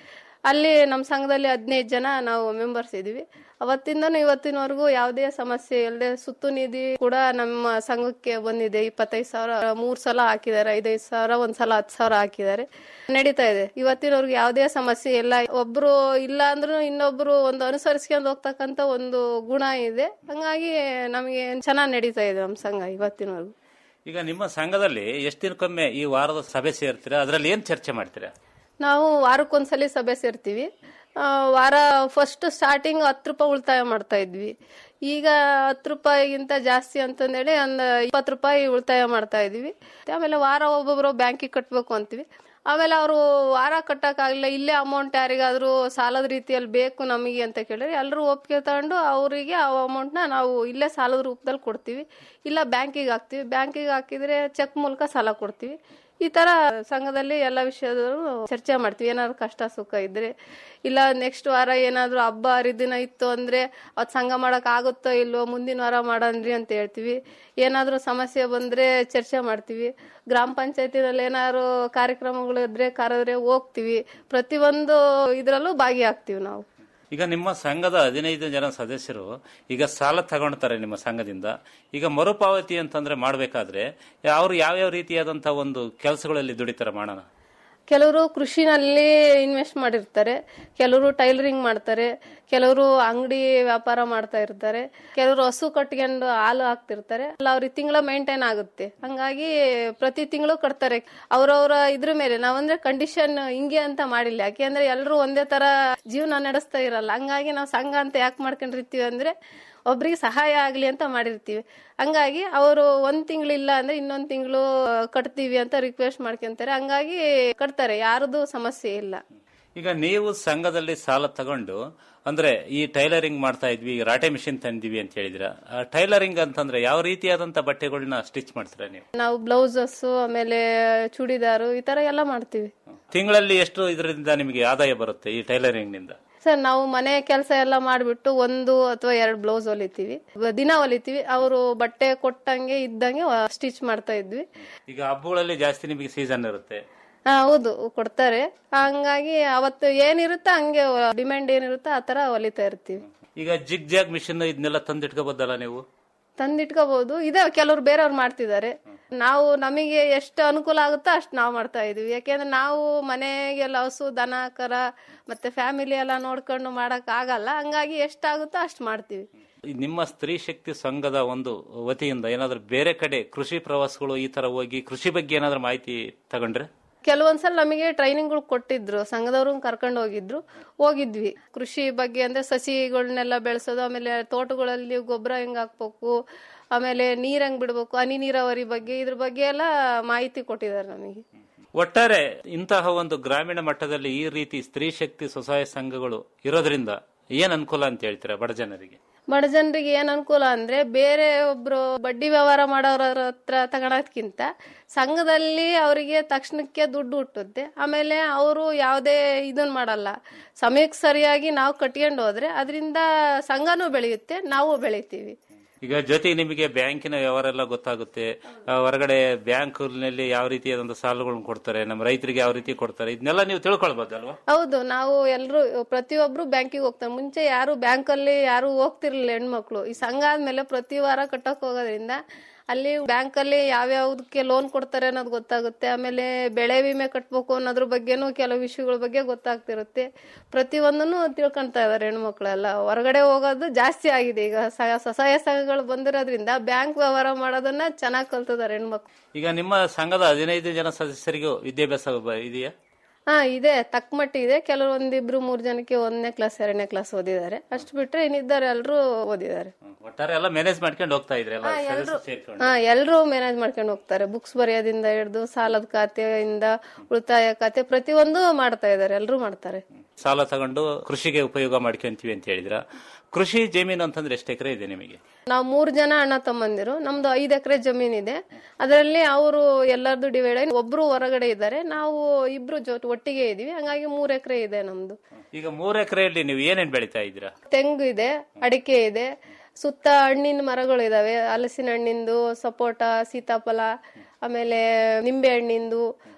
ಅಲ್ಲಿ ನಮ್ಮ ಸಂಘದಲ್ಲಿ ಹದಿನೈದು ಜನ ನಾವು ಮೆಂಬರ್ಸ್ ಇದೀವಿ ಅವತ್ತಿಂದನೂ ಇವತ್ತಿನವರೆಗೂ ಯಾವುದೇ ಸಮಸ್ಯೆ ಇಲ್ಲದೆ ಸುತ್ತು ನಿಧಿ ಕೂಡ ನಮ್ಮ ಸಂಘಕ್ಕೆ ಬಂದಿದೆ ಇಪ್ಪತ್ತೈದು ಸಾವಿರ ಮೂರ್ ಸಲ ಹಾಕಿದ್ದಾರೆ ಐದೈದು ಸಾವಿರ ಒಂದ್ ಸಲ ಹತ್ತು ಸಾವಿರ ಹಾಕಿದ್ದಾರೆ ನಡೀತಾ ಇದೆ ಇವತ್ತಿನವರೆಗೂ ಯಾವುದೇ ಸಮಸ್ಯೆ ಇಲ್ಲ ಒಬ್ರು ಇಲ್ಲ ಅಂದ್ರೂ ಇನ್ನೊಬ್ರು ಒಂದು ಅನುಸರಿಸ್ಕೊಂಡು ಹೋಗ್ತಕ್ಕಂತ ಒಂದು ಗುಣ ಇದೆ ಹಂಗಾಗಿ ನಮಗೆ ಚೆನ್ನಾಗಿ ನಡೀತಾ ಇದೆ ನಮ್ಮ ಸಂಘ ಇವತ್ತಿನವರೆಗೂ ಈಗ ನಿಮ್ಮ ಸಂಘದಲ್ಲಿ ಎಷ್ಟು ದಿನಕ್ಕೊಮ್ಮೆ ಈ ವಾರದ ಸಭೆ ಸೇರ್ತೀರಾ ಅದರಲ್ಲಿ ಏನ್ ಚರ್ಚೆ ಮಾಡ್ತೀರಾ ನಾವು ವಾರಕ್ಕೊಂದ್ಸಲಿ ಸಭೆ ಸೇರ್ತೀವಿ ಆ, ವಾರ ಫಸ್ಟ್ ಸ್ಟಾರ್ಟಿಂಗ್ ಹತ್ತು ರೂಪಾಯಿ ಉಳಿತಾಯ ಮಾಡ್ತಾ ಇದ್ವಿ ಈಗ ಹತ್ತು ರೂಪಾಯಿಗಿಂತ ಜಾಸ್ತಿ ಅಂತಂದೇಳಿ ಒಂದು ಇಪ್ಪತ್ತು ರೂಪಾಯಿ ಉಳಿತಾಯ ಮಾಡ್ತಾ ಇದೀವಿ ಆಮೇಲೆ ವಾರ ಒಬ್ಬೊಬ್ರು ಬ್ಯಾಂಕಿಗೆ ಕಟ್ಟಬೇಕು ಅಂತೀವಿ ಆಮೇಲೆ ಅವರು ವಾರ ಕಟ್ಟಕ್ಕಾಗಲಿಲ್ಲ ಇಲ್ಲೇ ಅಮೌಂಟ್ ಯಾರಿಗಾದ್ರೂ ಸಾಲದ ರೀತಿಯಲ್ಲಿ ಬೇಕು ನಮಗೆ ಅಂತ ಕೇಳಿದ್ರೆ ಎಲ್ಲರೂ ಒಪ್ಪಿಗೆ ತಗೊಂಡು ಅವರಿಗೆ ಆ ಅಮೌಂಟ್ನ ನಾವು ಇಲ್ಲೇ ಸಾಲದ ರೂಪದಲ್ಲಿ ಕೊಡ್ತೀವಿ ಇಲ್ಲ ಬ್ಯಾಂಕಿಗೆ ಹಾಕ್ತೀವಿ ಬ್ಯಾಂಕಿಗೆ ಹಾಕಿದ್ರೆ ಚೆಕ್ ಮೂಲಕ ಸಾಲ ಕೊಡ್ತೀವಿ ಈ ತರ ಸಂಘದಲ್ಲಿ ಎಲ್ಲ ವಿಷಯದಲ್ಲೂ ಚರ್ಚೆ ಮಾಡ್ತೀವಿ ಏನಾದ್ರು ಕಷ್ಟ ಸುಖ ಇದ್ರೆ ಇಲ್ಲ ನೆಕ್ಸ್ಟ್ ವಾರ ಏನಾದ್ರು ಹಬ್ಬ ಹರಿದಿನ ಇತ್ತು ಅಂದ್ರೆ ಅದ್ ಸಂಘ ಮಾಡಕ್ ಆಗುತ್ತೋ ಇಲ್ವೋ ಮುಂದಿನ ವಾರ ಮಾಡನ್ರಿ ಅಂತ ಹೇಳ್ತೀವಿ ಏನಾದ್ರು ಸಮಸ್ಯೆ ಬಂದ್ರೆ ಚರ್ಚೆ ಮಾಡ್ತೀವಿ ಗ್ರಾಮ ಪಂಚಾಯತಿನಲ್ಲಿ ಏನಾದ್ರು ಕಾರ್ಯಕ್ರಮಗಳು ಇದ್ರೆ ಕರೆದ್ರೆ ಹೋಗ್ತೀವಿ ಪ್ರತಿಯೊಂದು ಇದ್ರಲ್ಲೂ ಭಾಗಿಯಾಗ್ತೀವಿ ನಾವು ಈಗ ನಿಮ್ಮ ಸಂಘದ ಹದಿನೈದು ಜನ ಸದಸ್ಯರು ಈಗ ಸಾಲ ತಗೊಳ್ತಾರೆ ನಿಮ್ಮ ಸಂಘದಿಂದ ಈಗ ಮರುಪಾವತಿ ಅಂತಂದ್ರೆ ಮಾಡಬೇಕಾದ್ರೆ ಅವರು ಯಾವ್ಯಾವ ರೀತಿಯಾದಂತಹ ಒಂದು ಕೆಲಸಗಳಲ್ಲಿ ದುಡಿತಾರೆ ಮಾಡೋಣ ಕೆಲವರು ಕೃಷಿನಲ್ಲಿ ಇನ್ವೆಸ್ಟ್ ಮಾಡಿರ್ತಾರೆ ಕೆಲವರು ಟೈಲರಿಂಗ್ ಮಾಡ್ತಾರೆ ಕೆಲವರು ಅಂಗಡಿ ವ್ಯಾಪಾರ ಮಾಡ್ತಾ ಇರ್ತಾರೆ ಕೆಲವರು ಹಸು ಕಟ್ಕೊಂಡು ಹಾಲು ಹಾಕ್ತಿರ್ತಾರೆ ಅಲ್ಲ ಅವ್ರಿಗೆ ತಿಂಗಳ ಮೇಂಟೈನ್ ಆಗುತ್ತೆ ಹಂಗಾಗಿ ಪ್ರತಿ ತಿಂಗಳು ಕಟ್ತಾರೆ ಅವ್ರವ್ರ ಇದ್ರ ಮೇಲೆ ನಾವಂದ್ರೆ ಕಂಡೀಷನ್ ಹಿಂಗೆ ಅಂತ ಮಾಡಿಲ್ಲ ಯಾಕೆಂದ್ರೆ ಎಲ್ಲರೂ ಒಂದೇ ತರ ಜೀವನ ನಡೆಸ್ತಾ ಇರಲ್ಲ ಹಂಗಾಗಿ ನಾವು ಸಂಘ ಅಂತ ಯಾಕೆ ಮಾಡ್ಕೊಂಡಿರ್ತೀವಿ ಅಂದ್ರೆ ಒಬ್ರಿಗೆ ಸಹಾಯ ಆಗ್ಲಿ ಅಂತ ಮಾಡಿರ್ತೀವಿ ಹಂಗಾಗಿ ಅವರು ಒಂದ್ ತಿಂಗಳಿಲ್ಲ ಅಂದ್ರೆ ಇನ್ನೊಂದ್ ತಿಂಗಳು ಕಟ್ತೀವಿ ಅಂತ ರಿಕ್ವೆಸ್ಟ್ ಮಾಡ್ಕೊಂತಾರೆ ಹಂಗಾಗಿ ಕಟ್ತಾರೆ ಯಾರದು ಸಮಸ್ಯೆ ಇಲ್ಲ ಈಗ ನೀವು ಸಂಘದಲ್ಲಿ ಸಾಲ ತಗೊಂಡು ಅಂದ್ರೆ ಈ ಟೈಲರಿಂಗ್ ಮಾಡ್ತಾ ಇದ್ವಿ ಈಗ ರಾಟೆ ಮಿಷಿನ್ ತಂದಿವಿ ಅಂತ ಹೇಳಿದ್ರ ಟೈಲರಿಂಗ್ ಅಂತಂದ್ರೆ ಯಾವ ರೀತಿಯಾದಂತ ಬಟ್ಟೆಗಳನ್ನ ಸ್ಟಿಚ್ ಮಾಡ್ತೀರಾ ನೀವು ನಾವು ಬ್ಲೌಸಸ್ ಆಮೇಲೆ ಚೂಡಿದಾರು ಈ ತರ ಎಲ್ಲ ಮಾಡ್ತೀವಿ ತಿಂಗಳಲ್ಲಿ ಎಷ್ಟು ಇದರಿಂದ ನಿಮಗೆ ಆದಾಯ ಬರುತ್ತೆ ಈ ಟೈಲರಿಂಗ್ ನಿಂದ ಸರ್ ನಾವು ಮನೆ ಕೆಲಸ ಎಲ್ಲ ಮಾಡ್ಬಿಟ್ಟು ಒಂದು ಅಥವಾ ಎರಡು ಬ್ಲೌಸ್ ಹೊಲಿತೀವಿ ದಿನ ಹೊಲಿತೀವಿ ಅವರು ಬಟ್ಟೆ ಕೊಟ್ಟಂಗೆ ಇದ್ದಂಗೆ ಸ್ಟಿಚ್ ಮಾಡ್ತಾ ಇದ್ವಿ ಈಗ ಹಬ್ಬಗಳಲ್ಲಿ ಜಾಸ್ತಿ ನಿಮಗೆ ಸೀಸನ್ ಇರುತ್ತೆ ಹಾ, ಹೌದು ಕೊಡ್ತಾರೆ ಹಂಗಾಗಿ ಅವತ್ತು ಏನಿರುತ್ತೆ ಹಂಗೆ ಡಿಮ್ಯಾಂಡ್ ಏನಿರುತ್ತೆ ಆ ತರ ಹೊಲಿತಾ ಇರ್ತೀವಿ ಈಗ ಜಿಗ್ ಜಾಗ್ ಮಿಷಿನ್ ಇದನ್ನೆಲ್ಲ ತಂದಿಟ್ಕೋಬೋದಲ್ಲ ನೀವು ತಂದಿಟ್ಕೋಬಹುದು ಇದೆ ಕೆಲವ್ರು ಬೇರೆಯವ್ರು ಮಾಡ್ತಿದ್ದಾರೆ ನಾವು ನಮಗೆ ಎಷ್ಟು ಅನುಕೂಲ ಆಗುತ್ತೋ ಅಷ್ಟು ನಾವು ಮಾಡ್ತಾ ಇದೀವಿ ಯಾಕೆಂದ್ರೆ ನಾವು ಮನೆಗೆಲ್ಲ ಹಸು ದನ ಕರ ಮತ್ತೆ ಫ್ಯಾಮಿಲಿ ಎಲ್ಲ ನೋಡ್ಕೊಂಡು ಮಾಡಕ್ ಆಗಲ್ಲ ಹಂಗಾಗಿ ಎಷ್ಟಾಗುತ್ತೋ ಅಷ್ಟು ಮಾಡ್ತೀವಿ ಈ ನಿಮ್ಮ ಸ್ತ್ರೀ ಶಕ್ತಿ ಸಂಘದ ಒಂದು ವತಿಯಿಂದ ಏನಾದ್ರೂ ಬೇರೆ ಕಡೆ ಕೃಷಿ ಪ್ರವಾಸಗಳು ಈ ತರ ಹೋಗಿ ಕೃಷಿ ಬಗ್ಗೆ ಏನಾದ್ರೂ ಮಾಹಿತಿ ತಗೊಂಡ್ರೆ ಕೆಲವೊಂದ್ಸಲ ನಮಗೆ ಟ್ರೈನಿಂಗ್ಗಳು ಕೊಟ್ಟಿದ್ರು ಸಂಘದವ್ರು ಕರ್ಕೊಂಡು ಹೋಗಿದ್ರು ಹೋಗಿದ್ವಿ ಕೃಷಿ ಬಗ್ಗೆ ಅಂದ್ರೆ ಸಸಿಗಳನ್ನೆಲ್ಲ ಬೆಳೆಸೋದು ಆಮೇಲೆ ತೋಟಗಳಲ್ಲಿ ಗೊಬ್ಬರ ಹೆಂಗ್ ಹಾಕ್ಬೇಕು ಆಮೇಲೆ ನೀರ್ ಹೆಂಗ್ ಬಿಡ್ಬೇಕು ಹನಿ ನೀರಾವರಿ ಬಗ್ಗೆ ಇದ್ರ ಬಗ್ಗೆ ಎಲ್ಲ ಮಾಹಿತಿ ಕೊಟ್ಟಿದ್ದಾರೆ ನಮಗೆ ಒಟ್ಟಾರೆ ಇಂತಹ ಒಂದು ಗ್ರಾಮೀಣ ಮಟ್ಟದಲ್ಲಿ ಈ ರೀತಿ ಸ್ತ್ರೀ ಶಕ್ತಿ ಸ್ವಸಹಾಯ ಸಂಘಗಳು ಇರೋದ್ರಿಂದ ಏನ್ ಅನುಕೂಲ ಅಂತ ಹೇಳ್ತೀರಾ ಬಡ ಜನರಿಗೆ ಬಡ ಜನರಿಗೆ ಏನ್ ಅನುಕೂಲ ಅಂದ್ರೆ ಬೇರೆ ಒಬ್ರು ಬಡ್ಡಿ ವ್ಯವಹಾರ ಮಾಡೋರ ಹತ್ರ ತಗೊಳೋದ್ಕಿಂತ ಸಂಘದಲ್ಲಿ ಅವರಿಗೆ ತಕ್ಷಣಕ್ಕೆ ದುಡ್ಡು ಹುಟ್ಟುತ್ತೆ ಆಮೇಲೆ ಅವರು ಯಾವುದೇ ಇದನ್ ಮಾಡಲ್ಲ ಸಮಯಕ್ಕೆ ಸರಿಯಾಗಿ ನಾವು ಕಟ್ಕೊಂಡು ಹೋದ್ರೆ ಅದರಿಂದ ಸಂಘನೂ ಬೆಳೆಯುತ್ತೆ ನಾವು ಬೆಳಿತೀವಿ ಈಗ ಜೊತೆಗೆ ನಿಮಗೆ ಬ್ಯಾಂಕಿನ ವ್ಯವಹಾರ ಎಲ್ಲ ಗೊತ್ತಾಗುತ್ತೆ ಆ, ಹೊರಗಡೆ ಬ್ಯಾಂಕ್ ನಲ್ಲಿ ಯಾವ ರೀತಿಯಾದಂತ ಸಾಲಗಳನ್ನು ಕೊಡ್ತಾರೆ ನಮ್ಮ ರೈತರಿಗೆ ಯಾವ ರೀತಿ ಕೊಡ್ತಾರೆ ಇದನ್ನೆಲ್ಲ ನೀವು ತಿಳ್ಕೊಳ್ಬೋದಲ್ವಾ ಹೌದು ನಾವು ಎಲ್ರು ಪ್ರತಿಯೊಬ್ರು ಬ್ಯಾಂಕಿಗೆ ಹೋಗ್ತಾರೆ ಮುಂಚೆ ಯಾರು ಬ್ಯಾಂಕಲ್ಲಿ ಯಾರು ಹೋಗ್ತಿರ್ಲಿಲ್ಲ ಹೆಣ್ಮಕ್ಳು ಈ ಸಂಘ ಆದ್ಮೇಲೆ ಪ್ರತಿ ವಾರ ಕಟ್ಟಕ್ ಹೋಗೋದ್ರಿಂದ ಅಲ್ಲಿ ಬ್ಯಾಂಕಲ್ಲಿ ಯಾವ್ಯಾವ್ದಕ್ಕೆ ಲೋನ್ ಕೊಡ್ತಾರೆ ಅನ್ನೋದು ಗೊತ್ತಾಗುತ್ತೆ ಆಮೇಲೆ ಬೆಳೆ ವಿಮೆ ಕಟ್ಬೇಕು ಅನ್ನೋದ್ರ ಬಗ್ಗೆನೂ ಕೆಲವು ವಿಷಯಗಳ ಬಗ್ಗೆ ಗೊತ್ತಾಗ್ತಿರುತ್ತೆ ಪ್ರತಿಯೊಂದನ್ನು ತಿಳ್ಕೊಂತಾ ಇದಾರೆ ಹೆಣ್ಮಕ್ಳೆಲ್ಲ ಹೊರಗಡೆ ಹೋಗೋದು ಜಾಸ್ತಿ ಆಗಿದೆ ಈಗ ಸ- ಸ್ವಸಹಾಯ ಸಂಘಗಳು ಬಂದಿರೋದ್ರಿಂದ ಬ್ಯಾಂಕ್ ವ್ಯವಹಾರ ಮಾಡೋದನ್ನ ಚೆನ್ನಾಗಿ ಕಲ್ತಿದ್ದಾರೆ ಹೆಣ್ಮಕ್ಳು ಈಗ ನಿಮ್ಮ ಸಂಘದ ಹದಿನೈದು ಜನ ಸದಸ್ಯರಿಗೂ ವಿದ್ಯಾಭ್ಯಾಸ ಬ- ಇದೆಯಾ ಹಾ ಇದೆ ತಕ್ಕ ಮಟ್ಟಿ ಇದೆ ಕೆಲವೊಂದಿಬ್ರು ಮೂರ್ ಜನಕ್ಕೆ ಒಂದನೇ ಕ್ಲಾಸ್ ಎರಡನೇ ಕ್ಲಾಸ್ ಓದಿದ್ದಾರೆ ಅಷ್ಟು ಬಿಟ್ರೆ ಇನ್ನಿದ್ದಾರೆ ಎಲ್ರು ಓದಿದ್ದಾರೆ ಒಟ್ಟಾರೆ ಎಲ್ಲ ಮ್ಯಾನೇಜ್ ಮಾಡ್ಕೊಂಡು ಹೋಗ್ತಾ ಇದ್ರೆ ಎಲ್ಲ ಎಲ್ರು ಸದಸ್ಯರು ಸೇರ್ಕೊಂಡು ಹಾ ಎಲ್ರು ಮ್ಯಾನೇಜ್ ಮಾಡ್ಕೊಂಡು ಹೋಗ್ತಾರೆ ಬುಕ್ಸ್ ಬರೆಯೋದಿಂದ ಹಿಡಿದು ಸಾಲದ ಖಾತೆಯಿಂದ ಉಳಿತಾಯ ಖಾತೆ ಪ್ರತಿಯೊಂದು ಮಾಡ್ತಾ ಇದ್ದಾರೆ ಎಲ್ರು ಮಾಡ್ತಾರೆ ಸಾಲ ತಗೊಂಡು ಕೃಷಿಗೆ ಉಪಯೋಗ ಮಾಡ್ಕೊಂತೀವಿ ಅಂತ ಹೇಳಿದ್ರ ಕೃಷಿ ಜಮೀನು ಅಂತಂದ್ರೆ ಎಷ್ಟು ಎಕರೆ ಇದೆ ನಿಮಗೆ ನಾವು ಮೂರ್ ಜನ ಅಣ್ಣ ತಮ್ಮಂದಿರು ನಮ್ದು ಐದ್ ಎಕರೆ ಜಮೀನ್ ಇದೆ ಅದರಲ್ಲಿ ಅವರು ಎಲ್ಲರದು ಡಿವೈಡ್ ಆಗಿ ಒಬ್ರು ಹೊರಗಡೆ ಇದ್ದಾರೆ ನಾವು ಇಬ್ರು ಜೊ ಒಟ್ಟಿಗೆ ಇದೀವಿ ಹಂಗಾಗಿ ಮೂರ್ ಎಕರೆ ಇದೆ ನಮ್ದು ಈಗ ಮೂರ್ ಎಕರೆಯಲ್ಲಿ ನೀವು ಏನೇನ್ ಬೆಳಿತಾ ಇದ್ದೀರಾ ತೆಂಗು ಇದೆ ಅಡಿಕೆ ಇದೆ ಸುತ್ತ ಹಣ್ಣಿನ ಮರಗಳು ಇದಾವೆ ಹಲಸಿನ ಹಣ್ಣಿಂದು ಸಪೋಟ ಸೀತಾಫಲ ಆಮೇಲೆ ನಿಂಬೆ ಹಣ್ಣಿಂದು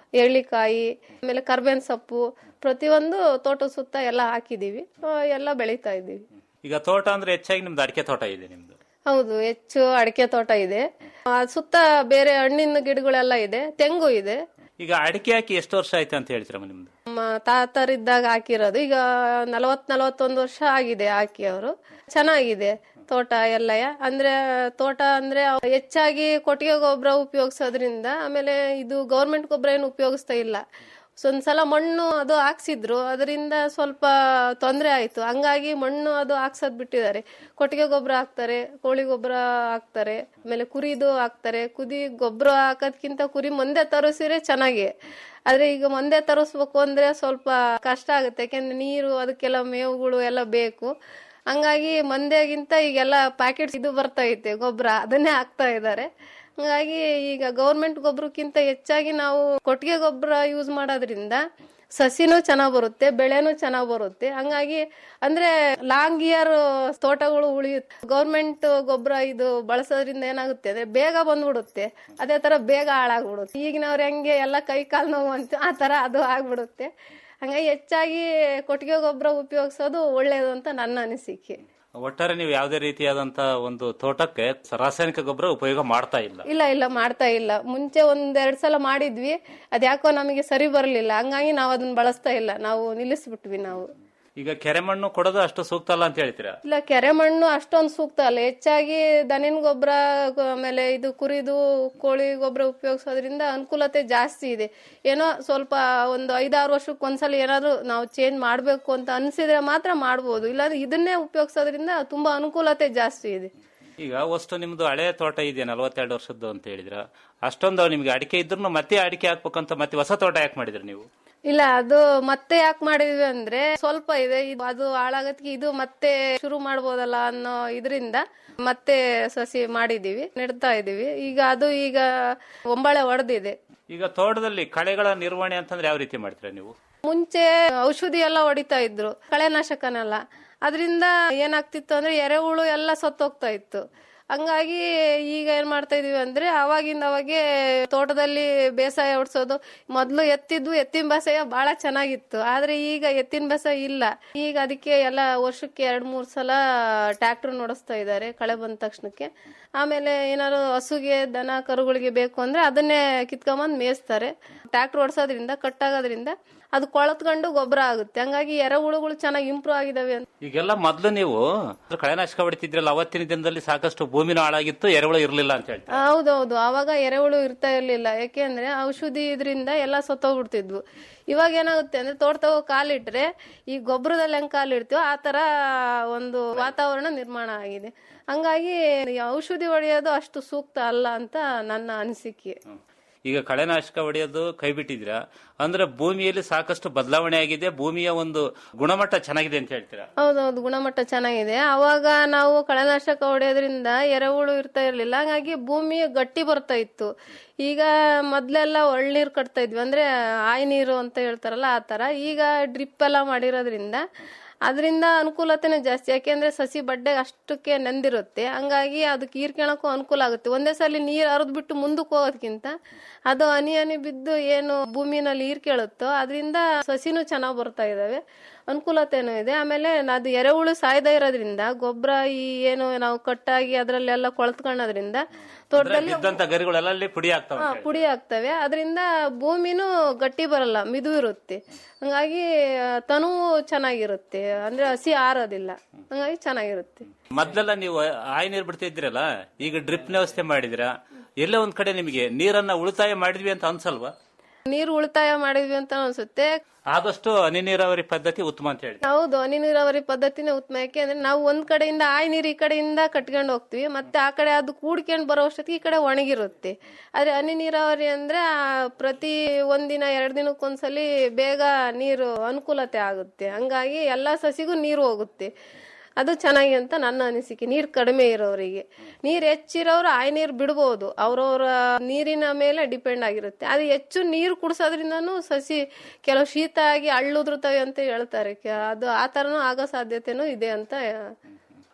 ಎಳ್ಳಿಕಾಯಿ ಆಮೇಲೆ ಕರ್ಬೇವಿನ ಸೊಪ್ಪು ಪ್ರತಿಯೊಂದು ತೋಟದ ಸುತ್ತ ಎಲ್ಲ ಹಾಕಿದೀವಿ ಆ, ಎಲ್ಲ ಬೆಳೀತಾ ಇದ್ದೀವಿ ಈಗ ತೋಟ ಅಂದ್ರೆ ಹೆಚ್ಚಾಗಿ ನಿಮ್ದು ಅಡಿಕೆ ತೋಟ ಇದೆ ನಿಮ್ದು ಹೌದು ಹೆಚ್ಚು ಅಡಿಕೆ ತೋಟ ಇದೆ ಆ, ಸುತ್ತ ಬೇರೆ ಹಣ್ಣಿನ ಗಿಡಗಳೆಲ್ಲ ಇದೆ ತೆಂಗು ಇದೆ ಈಗ ಅಡಿಕೆ ಹಾಕಿ ಎಷ್ಟು ವರ್ಷ ಆಯ್ತು ಅಂತ ಹೇಳ್ತೀರಮ್ಮ ನಿಮ್ದು ನಮ್ಮ ತಾತರಿದ್ದಾಗ ಹಾಕಿರೋದು ಈಗ ನಲವತ್ ನಲವತ್ತೊಂದು ವರ್ಷ ಆಗಿದೆ ಹಾಕಿ ಅವರು ಚೆನ್ನಾಗಿದೆ ತೋಟ ಎಲ್ಲ ಅಂದ್ರೆ ತೋಟ ಅಂದ್ರೆ ಹೆಚ್ಚಾಗಿ ಕೊಟ್ಟಿಗೆ ಗೊಬ್ಬರ ಉಪಯೋಗಿಸೋದ್ರಿಂದ ಆಮೇಲೆ ಇದು ಗೌರ್ಮೆಂಟ್ ಗೊಬ್ಬರ ಏನು ಉಪಯೋಗಿಸ್ತಾ ಇಲ್ಲ ಸೊ ಒಂದ್ಸಲ ಮಣ್ಣು ಅದು ಹಾಕ್ಸಿದ್ರು ಅದರಿಂದ ಸ್ವಲ್ಪ ತೊಂದರೆ ಆಯ್ತು ಹಂಗಾಗಿ ಮಣ್ಣು ಅದು ಹಾಕ್ಸೋದ್ ಬಿಟ್ಟಿದ್ದಾರೆ ಕೊಟ್ಟಿಗೆ ಗೊಬ್ಬರ ಹಾಕ್ತಾರೆ ಕೋಳಿ ಗೊಬ್ಬರ ಹಾಕ್ತಾರೆ ಆಮೇಲೆ ಕುರಿದು ಹಾಕ್ತಾರೆ ಕುದಿ ಗೊಬ್ಬರ ಹಾಕೋದ್ಕಿಂತ ಕುರಿ ಮುಂದೆ ತರಿಸಿದ್ರೆ ಚೆನ್ನಾಗಿ ಆದ್ರೆ ಈಗ ಮುಂದೆ ತರಿಸ್ಬೇಕು ಅಂದ್ರೆ ಸ್ವಲ್ಪ ಕಷ್ಟ ಆಗುತ್ತೆ ಯಾಕೆಂದ್ರೆ ನೀರು ಅದಕ್ಕೆಲ್ಲ ಮೇವುಗಳು ಎಲ್ಲ ಬೇಕು ಹಂಗಾಗಿ ಮಂದೆಗಿಂತ ಈಗೆಲ್ಲ ಪ್ಯಾಕೆಟ್ಸ್ ಇದು ಬರ್ತಾ ಐತೆ ಗೊಬ್ಬರ ಅದನ್ನೇ ಹಾಕ್ತಾ ಇದ್ದಾರೆ ಹಂಗಾಗಿ ಈಗ ಗೌರ್ಮೆಂಟ್ ಗೊಬ್ಬರಕ್ಕಿಂತ ಹೆಚ್ಚಾಗಿ ನಾವು ಕೊಟ್ಟಿಗೆ ಗೊಬ್ಬರ ಯೂಸ್ ಮಾಡೋದ್ರಿಂದ ಸಸಿನೂ ಚೆನ್ನಾಗ್ ಬರುತ್ತೆ ಬೆಳೆನೂ ಚೆನ್ನಾಗ್ ಬರುತ್ತೆ ಹಂಗಾಗಿ ಅಂದ್ರೆ ಲಾಂಗ್ ಇಯರ್ ತೋಟಗಳು ಉಳಿಯುತ್ತೆ ಗೌರ್ಮೆಂಟ್ ಗೊಬ್ಬರ ಇದು ಬಳಸೋದ್ರಿಂದ ಏನಾಗುತ್ತೆ ಅಂದ್ರೆ ಬೇಗ ಬಂದ್ಬಿಡುತ್ತೆ ಅದೇ ತರ ಬೇಗ ಹಾಳಾಗ್ಬಿಡುತ್ತೆ ಈಗಿನವ್ರು ಹೆಂಗೆ ಎಲ್ಲ ಕೈ ಕಾಲು ನೋವು ಅಂತ ಆ ತರ ಅದು ಆಗ್ಬಿಡುತ್ತೆ ಹಂಗಾಗಿ ಹೆಚ್ಚಾಗಿ ಕೊಟ್ಟಿಗೆ ಗೊಬ್ಬರ ಉಪಯೋಗಿಸೋದು ಒಳ್ಳೇದು ಅಂತ ನನ್ನ ಅನಿಸಿಕೆ ಒಟ್ಟಾರೆ ನೀವು ಯಾವುದೇ ರೀತಿಯಾದಂತ ಒಂದು ತೋಟಕ್ಕೆ ರಾಸಾಯನಿಕ ಗೊಬ್ಬರ ಉಪಯೋಗ ಮಾಡ್ತಾ ಇಲ್ಲ ಇಲ್ಲ ಇಲ್ಲ ಮಾಡ್ತಾ ಇಲ್ಲ ಮುಂಚೆ ಒಂದೆರಡ್ ಸಲ ಮಾಡಿದ್ವಿ ಅದ್ಯಾಕೋ ನಮಗೆ ಸರಿ ಬರಲಿಲ್ಲ ಹಂಗಾಗಿ ನಾವು ಅದನ್ನ ಬಳಸ್ತಾ ಇಲ್ಲ ನಾವು ನಿಲ್ಲಿಸ್ಬಿಟ್ವಿ ನಾವು ಈಗ ಕೆರೆ ಮಣ್ಣು ಕೊಡೋದು ಅಷ್ಟು ಸೂಕ್ತ ಅಲ್ಲ ಅಂತ ಹೇಳ್ತೀರಾ ಇಲ್ಲ ಕೆರೆ ಮಣ್ಣು ಅಷ್ಟೊಂದು ಸೂಕ್ತ ಅಲ್ಲ ಹೆಚ್ಚಾಗಿ ದನಿನ ಗೊಬ್ಬರ ಆಮೇಲೆ ಇದು ಕುರಿದು ಕೋಳಿ ಗೊಬ್ಬರ ಉಪಯೋಗಿಸೋದ್ರಿಂದ ಅನುಕೂಲತೆ ಜಾಸ್ತಿ ಇದೆ ಏನೋ ಸ್ವಲ್ಪ ಒಂದು ಐದಾರು ವರ್ಷಕ್ಕೆ ಒಂದ್ಸಲ ಏನಾದ್ರು ನಾವು ಚೇಂಜ್ ಮಾಡಬೇಕು ಅಂತ ಅನ್ಸಿದ್ರೆ ಮಾತ್ರ ಮಾಡ್ಬೋದು ಇಲ್ಲಾಂದ್ರೆ ಇದನ್ನೇ ಉಪಯೋಗಿಸೋದ್ರಿಂದ ತುಂಬಾ ಅನುಕೂಲತೆ ಜಾಸ್ತಿ ಇದೆ ಈಗ ಅಷ್ಟು ನಿಮ್ದು ಹಳೆ ತೋಟ ಇದೆ ನಲವತ್ತೆರಡು ವರ್ಷದ್ದು ಅಂತ ಹೇಳಿದ್ರ ಅಷ್ಟೊಂದು ನಿಮ್ಗೆ ಅಡಿಕೆ ಇದ್ರು ಮತ್ತೆ ಅಡಿಕೆ ಹಾಕ್ಬೇಕಂತ ಮತ್ತೆ ಹೊಸ ತೋಟ ಯಾಕೆ ಮಾಡಿದ್ರಿ ನೀವು ಇಲ್ಲ ಅದು ಮತ್ತೆ ಯಾಕೆ ಮಾಡಿದ್ವಿ ಅಂದ್ರೆ ಸ್ವಲ್ಪ ಇದೆ ಇದು ಅದು ಹಾಳಾಗತ್ಗೆ ಇದು ಮತ್ತೆ ಶುರು ಮಾಡ್ಬೋದಲ್ಲ ಅನ್ನೋ ಇದರಿಂದ ಮತ್ತೆ ಸಸಿ ಮಾಡಿದೀವಿ ನೆಡ್ತಾ ಇದೀವಿ ಈಗ ಅದು ಈಗ ಒಂಬಳೆ ಹೊಡೆದಿದೆ ಈಗ ತೋಟದಲ್ಲಿ ಕಳೆಗಳ ನಿರ್ವಹಣೆ ಅಂತಂದ್ರೆ ಯಾವ ರೀತಿ ಮಾಡ್ತೀರಾ ನೀವು ಮುಂಚೆ ಔಷಧಿ ಎಲ್ಲ ಹೊಡಿತಾ ಇದ್ರು ಕಳೆನಾಶಕನೆಲ್ಲ ಅದರಿಂದ ಏನಾಗ್ತಿತ್ತು ಅಂದ್ರೆ ಎರೆಹುಳು ಎಲ್ಲ ಸತ್ತೋಗ್ತಾ ಇತ್ತು ಹಂಗಾಗಿ ಈಗ ಏನ್ ಮಾಡ್ತಾ ಇದೀವಿ ಅಂದ್ರೆ ಅವಾಗಿಂದ ಅವಾಗೆ ತೋಟದಲ್ಲಿ ಬೇಸಾಯ ಹೊಡ್ಸೋದು ಮೊದ್ಲು ಎತ್ತಿದ್ವು ಎತ್ತಿನ ಬೇಸಾಯ ಬಹಳ ಚೆನ್ನಾಗಿತ್ತು ಆದ್ರೆ ಈಗ ಎತ್ತಿನ ಬೇಸಾಯ ಇಲ್ಲ ಈಗ ಅದಕ್ಕೆ ಎಲ್ಲ ವರ್ಷಕ್ಕೆ ಎರಡ್ ಮೂರ್ ಸಲ ಟ್ರ್ಯಾಕ್ಟರ್ ನಡೆಸ್ತಾ ಇದ್ದಾರೆ ಕಳೆ ಬಂದ ತಕ್ಷಣಕ್ಕೆ ಆಮೇಲೆ ಏನಾದ್ರು ಹಸುಗೆ ದನ ಕರುಗಳಿಗೆ ಬೇಕು ಅಂದ್ರೆ ಅದನ್ನೇ ಕಿತ್ಕೊಂಬಂದ್ ಮೇಯಿಸ್ತಾರೆ ಟ್ರ್ಯಾಕ್ಟರ್ ಓಡಿಸೋದ್ರಿಂದ ಕಟ್ಟಾಗೋದ್ರಿಂದ ಅದು ಕೊಳತ್ಕೊಂಡು ಗೊಬ್ಬರ ಆಗುತ್ತೆ ಹಂಗಾಗಿ ಎರೆಹುಳುಗಳು ಚೆನ್ನಾಗಿ ಇಂಪ್ರೂವ್ ಆಗಿದಾವೆ ಅಂತ ಈಗೆಲ್ಲ ಮೊದ್ಲು ನೀವು ಕಳೆನಾಶಕ ಹೊಡಿತಿದ್ರಲ್ಲ ಅವತ್ತಿನ ದಿನದಲ್ಲಿ ಸಾಕಷ್ಟು ಭೂಮಿನೂ ಹಾಳಾಗಿತ್ತು ಎರೆಹುಳು ಇರ್ಲಿಲ್ಲ ಅಂತ ಹೇಳ್ತಾರೆ ಹೌದೌದು ಅವಾಗ ಎರೆಹುಳು ಇರ್ತಾ ಇರ್ಲಿಲ್ಲ ಯಾಕೆಂದ್ರೆ ಔಷಧಿ ಇದರಿಂದ ಎಲ್ಲ ಸತ್ತೋಗ್ಬಿಡ್ತಿದ್ವು ಇವಾಗ ಏನಾಗುತ್ತೆ ಅಂದ್ರೆ ತೋಟ ತಗೋ ಕಾಲಿಟ್ರೆ ಈ ಗೊಬ್ಬರದಲ್ಲಿ ಹೆಂಗ್ ಕಾಲಿಡ್ತೀವೋ ಆ ತರ ಒಂದು ವಾತಾವರಣ ನಿರ್ಮಾಣ ಆಗಿದೆ ಹಂಗಾಗಿ ಈ ಔಷಧಿ ಹೊಡೆಯೋದು ಅಷ್ಟು ಸೂಕ್ತ ಅಲ್ಲ ಅಂತ ನನ್ನ ಅನಿಸಿಕೆ ಈಗ ಕಳೆನಾಶಕ ಹೊಡೆಯೋದು ಕೈ ಬಿಟ್ಟಿದ್ದೀರಾ ಅಂದ್ರೆ ಭೂಮಿಯಲ್ಲಿ ಸಾಕಷ್ಟು ಬದಲಾವಣೆ ಆಗಿದೆ ಭೂಮಿಯ ಒಂದು ಗುಣಮಟ್ಟ ಚೆನ್ನಾಗಿದೆ ಅಂತ ಹೇಳ್ತೀರಾ ಹೌದೌದು ಗುಣಮಟ್ಟ ಚೆನ್ನಾಗಿದೆ ಅವಾಗ ನಾವು ಕಳೆನಾಶಕ ಹೊಡೆಯೋದ್ರಿಂದ ಎರೆಹುಳು ಇರ್ತಾ ಇರ್ಲಿಲ್ಲ ಹಂಗಾಗಿ ಭೂಮಿ ಗಟ್ಟಿ ಬರ್ತಾ ಇತ್ತು ಈಗ ಮೊದ್ಲೆಲ್ಲ ಒಳ್ನೀರು ಕಟ್ತಾ ಇದ್ವಿ ಅಂದ್ರೆ ಆಯ್ ನೀರು ಅಂತ ಹೇಳ್ತಾರಲ್ಲ ಆ ತರ ಈಗ ಡ್ರಿಪ್ ಎಲ್ಲ ಮಾಡಿರೋದ್ರಿಂದ ಅದರಿಂದ ಅನುಕೂಲತೆನೇ ಜಾಸ್ತಿ ಯಾಕೆಂದ್ರೆ ಸಸಿ ಬಡ್ಡೆ ಅಷ್ಟಕ್ಕೆ ನೆಂದಿರುತ್ತೆ ಹಂಗಾಗಿ ಅದಕ್ಕೆ ಹೀರ್ಕೊಳಕ್ಕೂ ಅನುಕೂಲ ಆಗುತ್ತೆ ಒಂದೇ ಸಲ ನೀರ್ ಹರಿದ್ ಬಿಟ್ಟು ಮುಂದಕ್ಕೆ ಹೋಗೋದಕ್ಕಿಂತ ಅದು ಹನಿ ಹನಿ ಬಿದ್ದು ಏನು ಭೂಮಿನಲ್ಲಿ ಹೀರ್ಕೊಳ್ಳುತ್ತೋ ಅದರಿಂದ ಸಸಿನೂ ಚೆನ್ನಾಗಿ ಬರ್ತಾ ಇದಾವೆ ಅನುಕೂಲತೆನೂ ಇದೆ ಆಮೇಲೆ ಅದು ಎರೆಹುಳು ಸಾಯ್ದ ಇರೋದ್ರಿಂದ ಗೊಬ್ಬರ ಈ ಏನು ನಾವು ಕಟ್ಟಾಗಿ ಅದರಲ್ಲೆಲ್ಲ ಕೊಳ್ತ್ಕೊಳ್ಳೋದ್ರಿಂದ ತೋಟದಲ್ಲಿ ಬಿದ್ದಂತ ಗರಿಗಳೆಲ್ಲ ಅಲ್ಲಿ ಪುಡಿ ಆಗ್ತಾವ ಹಾ, ಪುಡಿ ಆಗ್ತವೆ ಅದರಿಂದ ಭೂಮಿನೂ ಗಟ್ಟಿ ಬರಲ್ಲ ಮಿದು ಇರುತ್ತೆ ಹಂಗಾಗಿ ಆ, ತನುವು ಚೆನ್ನಾಗಿರುತ್ತೆ ಅಂದ್ರೆ ಹಸಿ ಆರೋದಿಲ್ಲ ಹಂಗಾಗಿ ಚೆನ್ನಾಗಿರುತ್ತೆ ಮೊದ್ಲೆಲ್ಲ ನೀವು ಆಯ್ ನೀರ್ ಬಿಡ್ತಾ ಇದ್ರಲ್ಲ ಈಗ ಡ್ರಿಪ್ ವ್ಯವಸ್ಥೆ ಮಾಡಿದಿರಾ ಎಲ್ಲೋ ಒಂದ್ ಕಡೆ ನಿಮಗೆ ನೀರನ್ನ ಉಳಿತಾಯ ಮಾಡಿದ್ವಿ ಅಂತ ಅನ್ಸಲ್ವಾ ನೀರು ಉಳಿತಾಯ ಮಾಡಿದ್ವಿ ಅಂತ ಅನ್ಸುತ್ತೆ ಆದಷ್ಟು ಹನಿ ನೀರಾವರಿ ಪದ್ಧತಿ ಉತ್ತಮ ಅಂತ ಹೇಳಿ ಹೌದು ಹನಿ ನೀರಾವರಿ ಪದ್ಧತಿನೇ ಉತ್ತಮ ಯಾಕೆಂದ್ರೆ ನಾವು ಒಂದ್ ಕಡೆಯಿಂದ ಆಯ್ ನೀರು ಈ ಕಡೆಯಿಂದ ಕಟ್ಕೊಂಡು ಹೋಗ್ತೀವಿ ಮತ್ತೆ ಆ ಕಡೆ ಅದು ಕೂಡ್ಕೊಂಡು ಬರೋ ಅಷ್ಟೊತ್ತಿಗೆ ಈ ಕಡೆ ಒಣಗಿರುತ್ತೆ ಆದ್ರೆ ಹನಿ ನೀರಾವರಿ ಅಂದ್ರೆ ಆ, ಪ್ರತಿ ಒಂದಿನ ಎರಡ್ ದಿನಕ್ಕೊಂದ್ಸಲಿ ಬೇಗ ನೀರು ಅನುಕೂಲತೆ ಆಗುತ್ತೆ ಹಂಗಾಗಿ ಎಲ್ಲಾ ಸಸಿಗೂ ನೀರು ಹೋಗುತ್ತೆ ಅದು ಚೆನ್ನಾಗಿ ಅಂತ ನನ್ನ ಅನಿಸಿಕೆ ನೀರು ಕಡಿಮೆ ಇರೋರಿಗೆ ನೀರು ಹೆಚ್ಚಿರೋರು ಆಯ್ ನೀರು ಬಿಡ್ಬೋದು ಅವ್ರವ್ರ ನೀರಿನ ಮೇಲೆ ಡಿಪೆಂಡ್ ಆಗಿರುತ್ತೆ ಅದು ಹೆಚ್ಚು ನೀರು ಕುಡಿಸೋದ್ರಿಂದನೂ ಸಸಿ ಕೆಲವು ಶೀತ ಆಗಿ ಹಳ್ಳುದ್ರುತ್ತವೆ ಅಂತ ಹೇಳ್ತಾರೆ ಕೆ- ಅದು ಆ ಥರನೂ ಆಗೋ ಸಾಧ್ಯತೆನೂ ಇದೆ ಅಂತ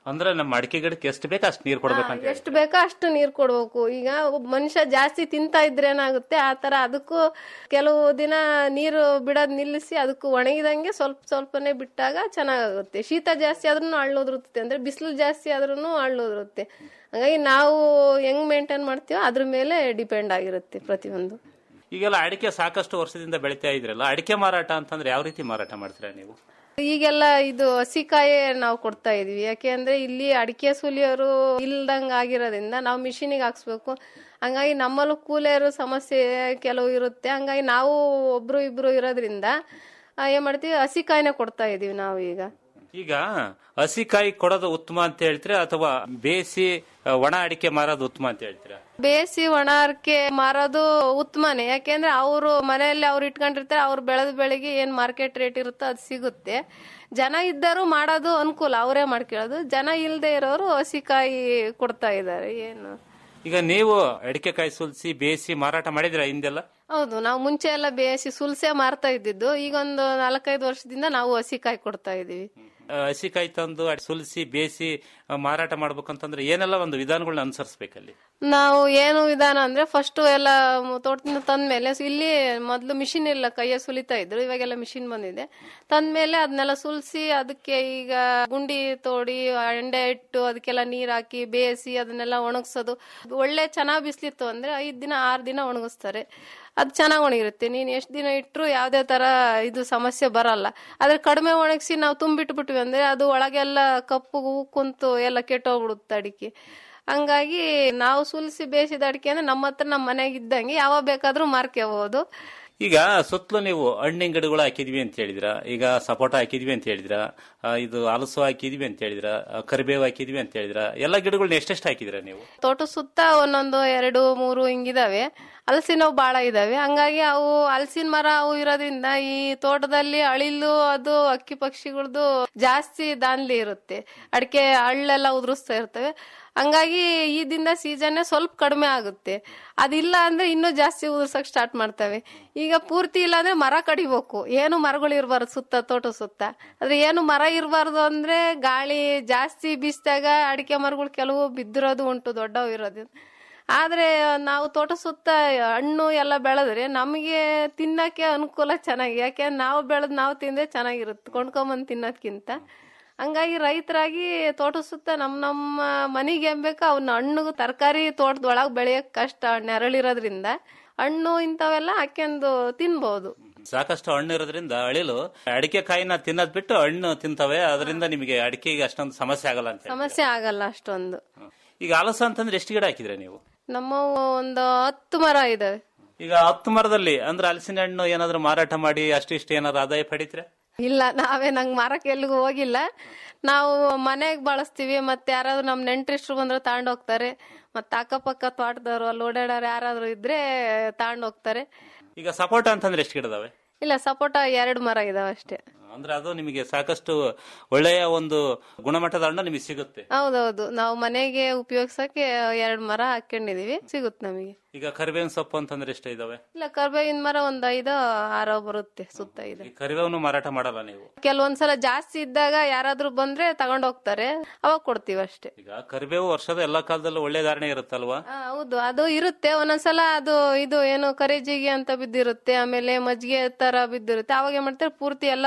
ಅಂದ್ರೆ ನಮ್ಮ ಅಡಿಕೆ ಗಿಡಕ್ಕೆ ಎಷ್ಟು ಬೇಕು ಅಷ್ಟು ನೀರು ಕೊಡ್ಬೇಕಂತ ಹೇಳಿ. ಎಷ್ಟು ಬೇಕೋ ಅಷ್ಟು ನೀರ್ ಕೊಡ್ಬೇಕು ಈಗ ಒಬ್ಬ ಮನುಷ್ಯ ಜಾಸ್ತಿ ತಿಂತಾ ಇದ್ರೆ ಏನಾಗುತ್ತೆ ಆ ತರ ಅದಕ್ಕೂ ಕೆಲವು ದಿನ ನೀರು ಬಿಡೋದ್ ನಿಲ್ಲಿಸಿ ಅದಕ್ಕೂ ಒಣಗಿದಂಗೆ ಸ್ವಲ್ಪ ಸ್ವಲ್ಪನೇ ಬಿಟ್ಟಾಗ ಚೆನ್ನಾಗಾಗುತ್ತೆ ಶೀತ ಜಾಸ್ತಿ ಆದ್ರೂ ಹಳ್ಳೋದಿರುತ್ತೆ ಅಂದ್ರೆ ಬಿಸಿಲು ಜಾಸ್ತಿ ಆದ್ರೂ ಹಳ್ಳೋದಿರುತ್ತೆ ಹಾಗಾಗಿ ನಾವು ಹೆಂಗ್ ಮೇಂಟೈನ್ ಮಾಡ್ತೀವೋ ಅದ್ರ ಮೇಲೆ ಡಿಪೆಂಡ್ ಆಗಿರುತ್ತೆ ಪ್ರತಿಯೊಂದು ಈಗೆಲ್ಲ ಅಡಿಕೆ ಸಾಕಷ್ಟು ವರ್ಷದಿಂದ ಬೆಳಿತಾ ಇದ್ರಲ್ಲ ಅಡಿಕೆ ಮಾರಾಟ ಅಂತಂದ್ರೆ ಯಾವ ರೀತಿ ಮಾರಾಟ ಮಾಡ್ತೀರಾ ನೀವು ಈಗೆಲ್ಲ ಇದು ಹಸಿಕಾಯೇ ನಾವು ಕೊಡ್ತಾ ಇದೀವಿ ಯಾಕೆ ಅಂದ್ರೆ ಇಲ್ಲಿ ಅಡಿಕೆ ಸುಲಿಯೋರು ಇಲ್ದಂಗ ಆಗಿರೋದ್ರಿಂದ ನಾವು ಮಿಷಿನಿಗೆ ಹಾಕ್ಸ್ಬೇಕು ಹಂಗಾಗಿ ನಮ್ಮಲ್ಲೂ ಕೂಲಿಯರು ಸಮಸ್ಯೆ ಕೆಲವು ಇರುತ್ತೆ ಹಂಗಾಗಿ ನಾವು ಒಬ್ರು ಇಬ್ರು ಇರೋದ್ರಿಂದ ಆ, ಏನ್ ಮಾಡ್ತೀವಿ ಹಸಿಕಾಯಿನೇ ಕೊಡ್ತಾ ಇದೀವಿ ನಾವು ಈಗ ಈಗ ಹಸಿಕಾಯಿ ಕೊಡೋದು ಉತ್ತಮ ಅಂತ ಹೇಳ್ತೀರಾ ಅಥವಾ ಬೇಯಿಸಿ ಆ, ಒಣ ಅಡಿಕೆ ಮಾರೋದು ಉತ್ತಮ ಅಂತ ಹೇಳ್ತೀರಾ ಬೇಯಿಸಿ ಒಣ ಅರ್ಕೆ ಮಾರೋದು ಉತ್ತಮನೇ ಯಾಕೆಂದ್ರೆ ಅವರು ಮನೆಯಲ್ಲಿ ಅವ್ರು ಇಟ್ಕೊಂಡಿರ್ತಾರೆ ಅವ್ರು ಬೆಳೆದ ಬೆಳೆಗೆ ಏನ್ ಮಾರ್ಕೆಟ್ ರೇಟ್ ಇರುತ್ತೋ ಅದು ಸಿಗುತ್ತೆ ಜನ ಇದ್ದರು ಮಾಡೋದು ಅನುಕೂಲ ಅವರೇ ಮಾಡ್ಕೊಳ್ಳೋದು ಜನ ಇಲ್ಲದೆ ಇರೋರು ಹಸಿಕಾಯಿ ಕೊಡ್ತಾ ಇದ್ದಾರೆ ಏನು ಈಗ ನೀವು ಅಡಿಕೆ ಕಾಯಿ ಸುಲಿಸಿ ಬೇಯಿಸಿ ಮಾರಾಟ ಮಾಡಿದ್ರ ಹಿಂದೆಲ್ಲ ಹೌದು ನಾವು ಮುಂಚೆ ಎಲ್ಲ ಬೇಯಿಸಿ ಸುಲ್ಸೆ ಮಾರ್ತಾ ಇದ್ದಿದ್ದು ಈಗ ಒಂದು ನಾಲ್ಕೈದು ವರ್ಷದಿಂದ ನಾವು ಹಸಿಕಾಯಿ ಕೊಡ್ತಾ ಇದೀವಿ ಆ, ಹಸಿಕಾಯಿ ತಂದು ಅದ್ ಸುಲಿಸಿ ಬೇಯಿಸಿ ಆ, ಮಾರಾಟ ಮಾಡ್ಬೇಕಂತಂದ್ರೆ ಏನೆಲ್ಲ ಒಂದು ವಿಧಾನಗಳನ್ನ ಅನುಸರಿಸ್ಬೇಕಲ್ಲಿ ನಾವು ಏನು ವಿಧಾನ ಅಂದ್ರೆ ಫಸ್ಟ್ ಎಲ್ಲ ಮ- ತೋಟದಿಂದ ತಂದ್ಮೇಲೆ ಸ್- ಇಲ್ಲಿ ಮೊದ್ಲು ಮಿಷಿನ್ ಇಲ್ಲ ಕೈಯ ಸುಲಿತಾ ಇದ್ರು ಇವಾಗೆಲ್ಲ ಮಿಷಿನ್ ಬಂದಿದೆ ತಂದ್ಮೇಲೆ ಅದನ್ನೆಲ್ಲ ಸುಲ್ಸಿ ಅದಕ್ಕೆ ಈಗ ಗುಂಡಿ ತೋಡಿ ಎಂಡೆ ಇಟ್ಟು ಅದಕ್ಕೆಲ್ಲ ನೀರ್ ಹಾಕಿ ಬೇಯಿಸಿ ಅದನ್ನೆಲ್ಲ ಒಣಗಿಸೋದು ಒಳ್ಳೆ ಚೆನ್ನಾಗ್ ಬಿಸ್ಲಿತ್ತು ಅಂದ್ರೆ ಐದ್ ದಿನ ಆರ್ ದಿನ ಒಣಗಿಸ್ತಾರೆ ಅದು ಚೆನ್ನಾಗ್ ಒಣಗಿರುತ್ತೆ ನೀನ್ ಎಷ್ಟ್ ದಿನ ಇಟ್ರು ಯಾವ್ದೇ ತರ ಇದು ಸಮಸ್ಯೆ ಬರಲ್ಲ ಆದ್ರೆ ಕಡಿಮೆ ಒಣಗಿಸಿ ನಾವು ತುಂಬಿಟ್ಬಿಟ್ವಿ ಅಂದ್ರೆ ಅದು ಒಳಗೆಲ್ಲ ಕಪ್ಪು ಹೂ ಕುಂತು ಎಲ್ಲ ಕೆಟ್ಟೋಗ್ಬಿಡುತ್ತೆ ಅಡಿಕೆ ಹಂಗಾಗಿ ನಾವು ಸುಲಿಸಿ ಬೇಯಿಸಿದ ಅಡಿಕೆ ಅಂದ್ರೆ ನಮ್ಮ ಹತ್ರ ನಮ್ಮ ಮನೆಗೆ ಇದ್ದಂಗೆ ಯಾವಾಗ ಬೇಕಾದ್ರೂ ಮಾರ್ಕೋಬಹುದು ಈಗ ಸುತ್ತಲೂ ನೀವು ಹಣ್ಣಿನ ಗಿಡಗಳು ಹಾಕಿದ್ವಿ ಅಂತ ಹೇಳಿದ್ರ ಈಗ ಸಪೋಟ ಹಾಕಿದ್ವಿ ಅಂತ ಹೇಳಿದ್ರ ಆ, ಇದು ಹಲಸು ಹಾಕಿದ್ವಿ ಅಂತ ಹೇಳಿದ್ರ ಆ, ಕರಿಬೇವು ಹಾಕಿದ್ವಿ ಅಂತ ಹೇಳಿದ್ರ ಎಲ್ಲ ಗಿಡಗಳನ್ನ ಎಷ್ಟೆಷ್ಟು ಹಾಕಿದಿರ ನೀವು ತೋಟ ಸುತ್ತ ಒಂದೊಂದು ಎರಡು ಮೂರು ಹಿಂಗಿದಾವೆ ಹಲಸಿನವು ಬಾಳ ಇದಾವೆ ಹಂಗಾಗಿ ಅವು ಹಲಸಿನ ಮರ ಅವು ಇರೋದ್ರಿಂದ ಈ ತೋಟದಲ್ಲಿ ಅಳಿಲು ಅದು ಅಕ್ಕಿ ಪಕ್ಷಿಗಳದ್ದು ಜಾಸ್ತಿ ದಾನ್ಲಿ ಇರುತ್ತೆ ಅಡಿಕೆ ಹಳ್ಳೆಲ್ಲ ಉದುರಿಸ್ತಾ ಇರ್ತವೆ ಹಂಗಾಗಿ ಈ ದಿನ ಸೀಸನ್ ಸ್ವಲ್ಪ ಕಡಿಮೆ ಆಗುತ್ತೆ ಅದಿಲ್ಲ ಅಂದ್ರೆ ಇನ್ನೂ ಜಾಸ್ತಿ ಉದುರ್ಸಕ್ ಸ್ಟಾರ್ಟ್ ಮಾಡ್ತವೆ ಈಗ ಪೂರ್ತಿ ಇಲ್ಲ ಅಂದ್ರೆ ಮರ ಕಡಿಬೇಕು ಏನು ಮರಗಳು ಇರಬಾರ್ದು ಸುತ್ತ ತೋಟ ಸುತ್ತ ಆದ್ರೆ ಏನು ಮರ ಇರಬಾರ್ದು ಅಂದ್ರೆ ಗಾಳಿ ಜಾಸ್ತಿ ಬೀಸಿದಾಗ ಅಡಿಕೆ ಮರಗಳು ಕೆಲವು ಬಿದ್ದಿರೋದು ಉಂಟು ದೊಡ್ಡವು ಇರೋದು ಆದ್ರೆ ನಾವು ತೋಟ ಸುತ್ತ ಹಣ್ಣು ಎಲ್ಲ ಬೆಳೆದ್ರೆ ನಮಗೆ ತಿನ್ನಕ್ಕೆ ಅನುಕೂಲ ಚೆನ್ನಾಗಿ ಯಾಕೆ ನಾವು ಬೆಳೆದ್ ನಾವು ತಿಂದ್ರೆ ಚೆನ್ನಾಗಿರುತ್ತೆ ಕೊಂಡ್ಕೊಂಬಂದ್ ತಿನ್ನೋದ್ಕಿಂತ ಹಂಗಾಗಿ ರೈತರಾಗಿ ತೋಟ ಸುತ್ತ ನಮ್ ನಮ್ಮ ಮನೆಗೆ ಏನ್ ಬೇಕೋ ಅವನ್ನ ಹಣ್ಣು ತರಕಾರಿ ತೋಟದೊಳಗ್ ಬೆಳೆಯಕ್ ಕಷ್ಟ ನೆರಳಿರೋದ್ರಿಂದ ಹಣ್ಣು ಇಂಥವೆಲ್ಲ ಹಾಕ್ಯಂದು ತಿನ್ಬಹುದು ಸಾಕಷ್ಟು ಹಣ್ಣು ಇರೋದ್ರಿಂದ ಅಳಿಲು ಅಡಿಕೆ ಕಾಯಿನ ತಿನ್ನೋದ್ ಬಿಟ್ಟು ಹಣ್ಣು ತಿಂತವೆ ಅದರಿಂದ ನಿಮಗೆ ಅಡಿಕೆಗೆ ಅಷ್ಟೊಂದು ಸಮಸ್ಯೆ ಆಗಲ್ಲ ಅಂತ ಹೇಳಿ. ಸಮಸ್ಯೆ ಆಗಲ್ಲ ಅಷ್ಟೊಂದು ಈಗ ಹಲಸ ಅಂತಂದ್ರೆ ಎಷ್ಟು ಗಿಡ ಹಾಕಿದ್ರೆ ನೀವು ನಮ್ಮ ಒಂದು ಹತ್ತು ಮರ ಇದಾವೆ ಈಗ ಹತ್ತು ಮರದಲ್ಲಿ ಅಂದ್ರೆ ಹಲಸಿನ ಹಣ್ಣು ಏನಾದ್ರು ಮಾರಾಟ ಮಾಡಿ ಅಷ್ಟಿಷ್ಟು ಏನಾದ್ರು ಆದಾಯ ಪಡಿತೀರಾ ಇಲ್ಲ ನಾವೇ ನಂಗೆ ಮಾರಕ್ಕೆ ಎಲ್ಲಿಗೂ ಹೋಗಿಲ್ಲ ನಾವು ಮನೆಗೆ ಬಳಸ್ತೀವಿ ಮತ್ತೆ ಯಾರಾದ್ರೂ ನಮ್ ನೆಂಟ್ರಿಷ್ಟ್ರು ಬಂದ್ರೆ ತಗೊಂಡ್ ಹೋಗ್ತಾರೆ ಮತ್ತೆ ಅಕ್ಕಪಕ್ಕ ತೋಟದವ್ರು ಅಲ್ಲಿ ಓಡಾಡೋರು ಯಾರಾದ್ರೂ ಇದ್ರೆ ತಗೊಂಡ್ ಹೋಗ್ತಾರೆ ಈಗ ಸಪೋಟ ಅಂತಂದ್ರೆ ಎಷ್ಟು ಗಿಡ ಇದಾವೆ ಇಲ್ಲ ಸಪೋಟ ಎರಡು ಮರ ಇದಾವೆ ಅಷ್ಟೇ ಅಂದ್ರೆ ಅದು ನಿಮಗೆ ಸಾಕಷ್ಟು ಒಳ್ಳೆಯ ಒಂದು ಗುಣಮಟ್ಟದ ಹಣ್ಣು ನಿಮಗೆ ಸಿಗುತ್ತೆ ಹೌದೌದು ನಾವು ಮನೆಗೆ ಉಪಯೋಗಿಸಕ್ಕೆ ಎರಡ್ ಮರ ಹಾಕೊಂಡಿದೀವಿ ಸಿಗುತ್ತೆ ನಮಗೆ ಈಗ ಕರಿಬೇವಿನ ಸೊಪ್ಪು ಅಂತಂದ್ರೆ ಎಷ್ಟು ಇದಾವೆ ಇಲ್ಲ ಕರ್ಬೇವಿನ ಮರ ಒಂದ್ ಐದು ಆರೋ ಬರುತ್ತೆ ಸುತ್ತ ಇದೆ ಈ ಕರಿಬೇವನ್ನು ಮಾರಾಟ ಮಾಡಲ್ಲ ನೀವು ಕೆಲವೊಂದ್ಸಲ ಜಾಸ್ತಿ ಇದ್ದಾಗ ಯಾರಾದ್ರೂ ಬಂದ್ರೆ ತಗೊಂಡ್ ಹೋಗ್ತಾರೆ ಅವಾಗ ಕೊಡ್ತೀವಿ ಅಷ್ಟೇ ಈಗ ಕರಿಬೇವು ವರ್ಷದ ಎಲ್ಲಾ ಕಾಲದಲ್ಲೂ ಒಳ್ಳೆ ಧಾರಣೆ ಇರುತ್ತಲ್ವಾ ಆ, ಹೌದು ಅದು ಇರುತ್ತೆ ಒಂದೊಂದ್ಸಲ ಅದು ಇದು ಏನು ಕರೇಜಿಗೆ ಅಂತ ಬಿದ್ದಿರುತ್ತೆ ಆಮೇಲೆ ಮಜ್ಜಿಗೆ ತರ ಬಿದ್ದಿರುತ್ತೆ ಅವಾಗ ಏನ್ ಮಾಡ್ತಾರೆ ಪೂರ್ತಿ ಎಲ್ಲ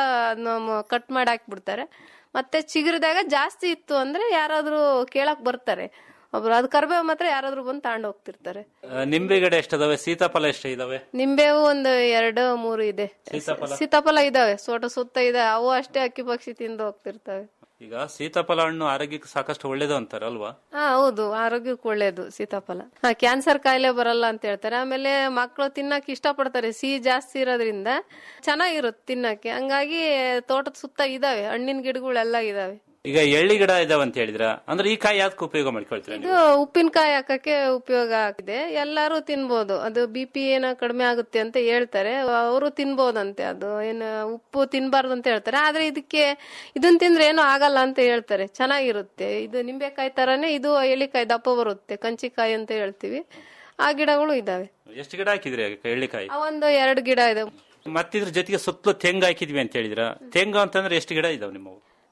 ಕಟ್ ಮಾಡಿ ಹಾಕ್ಬಿಡ್ತಾರೆ ಮತ್ತೆ ಚಿಗುರಿದಾಗ ಜಾಸ್ತಿ ಇತ್ತು ಅಂದ್ರೆ ಯಾರಾದ್ರೂ ಕೇಳಕ್ ಬರ್ತಾರೆ ಒಬ್ರು ಅದು ಕರ್ಬೇವು ಮಾತ್ರ ಯಾರಾದ್ರೂ ಬಂದು ತಗೊಂಡ್ ಹೋಗ್ತಿರ್ತಾರೆ ಆ, ನಿಂಬೆ ಗಿಡ ಎಷ್ಟಿದಾವೆ ಸೀತಾಫಲ ಎಷ್ಟು ಇದಾವೆ ನಿಂಬೇವು ಒಂದು ಎರಡು ಮೂರು ಇದೆ ಸೀತಾಫಲ? ಸೀತಾಫಲ ಇದಾವೆ ಸೋಟ ಸುತ್ತ ಇದೆ ಅವು ಅಷ್ಟೇ ಅಕ್ಕಿ ಪಕ್ಷಿ ತಿಂದು ಹೋಗ್ತಿರ್ತವೆ ಈಗ ಸೀತಾಫಲ ಹಣ್ಣು ಆರೋಗ್ಯಕ್ಕೆ ಸಾಕಷ್ಟು ಒಳ್ಳೇದು ಅಂತಾರೆ ಅಲ್ವಾ ಹಾ ಹೌದು ಆರೋಗ್ಯಕ್ಕೆ ಒಳ್ಳೇದು ಸೀತಾಫಲ ಹಾ ಕ್ಯಾನ್ಸರ್ ಕಾಯಿಲೆ ಬರಲ್ಲ ಅಂತ ಹೇಳ್ತಾರೆ ಆಮೇಲೆ ಮಕ್ಕಳು ತಿನ್ನಕ್ ಇಷ್ಟಪಡ್ತಾರೆ ಸಿಹಿ ಜಾಸ್ತಿ ಇರೋದ್ರಿಂದ ಚೆನ್ನಾಗಿರುತ್ತೆ ತಿನ್ನಕ್ಕೆ ಹಂಗಾಗಿ ತೋಟದ ಸುತ್ತ ಇದಾವೆ ಹಣ್ಣಿನ ಗಿಡಗಳೆಲ್ಲ ಇದಾವೆ ಈಗ ಎಳ್ಳಿ ಗಿಡ ಇದಾವೆ ಅಂತ ಹೇಳಿದ್ರ ಅಂದ್ರೆ ಈ ಕಾಯಿ ಯಾವ್ದಕ್ಕೆ ಉಪಯೋಗ ಮಾಡ್ಕೊಳ್ತೀರಾ ಇದು ನೀವು ಉಪ್ಪಿನಕಾಯಿ ಹಾಕಕ್ಕೆ ಉಪಯೋಗ ಆಗಿದೆ ಎಲ್ಲಾರು ತಿನ್ಬೋದು ಅದು ಬಿ ಪಿ ಏನೋ ಕಡಿಮೆ ಆಗುತ್ತೆ ಅಂತ ಹೇಳ್ತಾರೆ ಅವರು ತಿನ್ಬೋದಂತೆ ಅದು ಏನು ಉಪ್ಪು ತಿನ್ಬಾರ್ದು ಅಂತ ಹೇಳ್ತಾರೆ ಆದ್ರೆ ಇದಕ್ಕೆ ಇದನ್ ತಿಂದ್ರೆ ಏನೂ ಆಗಲ್ಲ ಅಂತ ಹೇಳ್ತಾರೆ ಚೆನ್ನಾಗಿರುತ್ತೆ ಇದು ನಿಂಬೆಕಾಯಿ ತರಾನೇ ಇದು ಎಳ್ಳಿಕಾಯಿ ದಪ್ಪ ಬರುತ್ತೆ ಕಂಚಿಕಾಯಿ ಅಂತ ಹೇಳ್ತೀವಿ ಆ ಗಿಡಗಳು ಇದಾವೆ ಎಷ್ಟು ಗಿಡ ಹಾಕಿದ್ರಿ ಎಳ್ಳಿಕಾಯಿ ಆ ಒಂದು ಎರಡು ಗಿಡ ಇದೆ ಮತ್ತಿದ್ರ ಜೊತೆಗೆ ಸುತ್ತಲೂ ತೆಂಗು ಹಾಕಿದ್ವಿ ಅಂತ ಹೇಳಿದ್ರ ತೆಂಗು ಅಂತಂದ್ರೆ ಎಷ್ಟು ಗಿಡ ಇದಾವೆ ನಿಮ್ಮವು